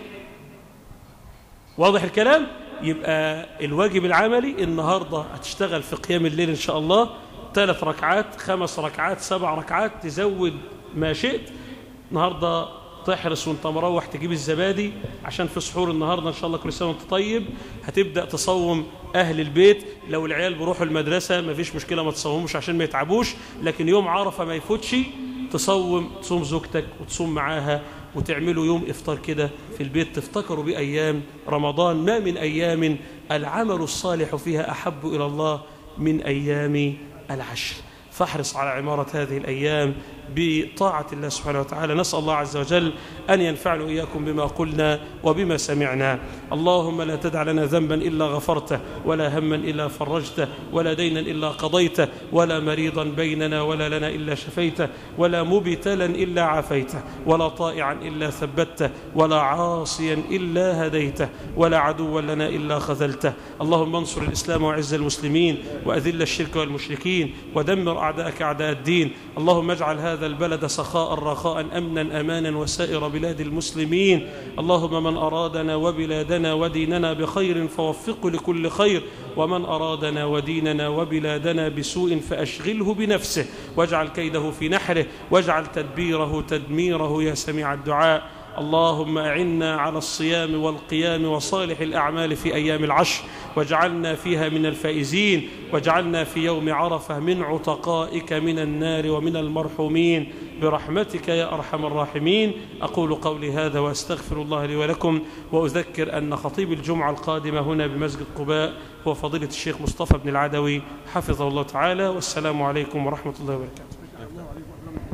واضح الكلام يبقى الواجب العملي النهاردة هتشتغل في قيام الليل إن شاء الله ثلاث ركعات خمس ركعات سبع ركعات تزود ما شئت النهاردة تحرص وانت مروح تجيب الزبادي عشان في سحور النهاردة إن شاء الله كل سنة وانت طيب هتبدأ تصوم أهل البيت لو العيال بيروحوا المدرسة ما فيش مشكلة ما تصوموش عشان ما يتعبوش لكن يوم عرفة ما يفوتش تصوم تصوم زوجتك وتصوم معاها وتعملوا يوم إفطار كده في البيت تفتكروا بأيام رمضان ما من أيام العمل الصالح فيها أحب إلى الله من أيام العشر فاحرص على عمارة هذه الأيام بطاعة الله سبحانه وتعالى نسأل الله عز وجل أن ينفعنا إياكم بما قلنا وبما سمعنا اللهم لا تدع لنا ذنبا إلا غفرته ولا هما إلا فرجته ولا دينا إلا قضيته ولا مريضا بيننا ولا لنا إلا شفيته ولا مبتلا إلا عافيته ولا طائعا إلا ثبته ولا عاصيا إلا هديته ولا عدوا لنا إلا خذلته اللهم انصر الإسلام وعز المسلمين وأذل الشرك والمشركين ودمر أعداءك أعداء الدين اللهم اجعل هذا البلد سخاء رخاء أمنا أمانا وسائر بلاد المسلمين اللهم من أرادنا وبلادنا وديننا بخير فوفقه لكل خير ومن أرادنا وديننا وبلادنا بسوء فأشغله بنفسه واجعل كيده في نحره واجعل تدبيره تدميره يا سميع الدعاء اللهم أعنا على الصيام والقيام وصالح الأعمال في أيام العشر واجعلنا فيها من الفائزين واجعلنا في يوم عرفة من عتقائك من النار ومن المرحومين برحمتك يا أرحم الراحمين أقول قولي هذا وأستغفر الله لي ولكم وأذكر أن خطيب الجمعة القادمة هنا بمسجد قباء هو فضيلة الشيخ مصطفى بن العدوي حفظه الله تعالى والسلام عليكم ورحمة الله وبركاته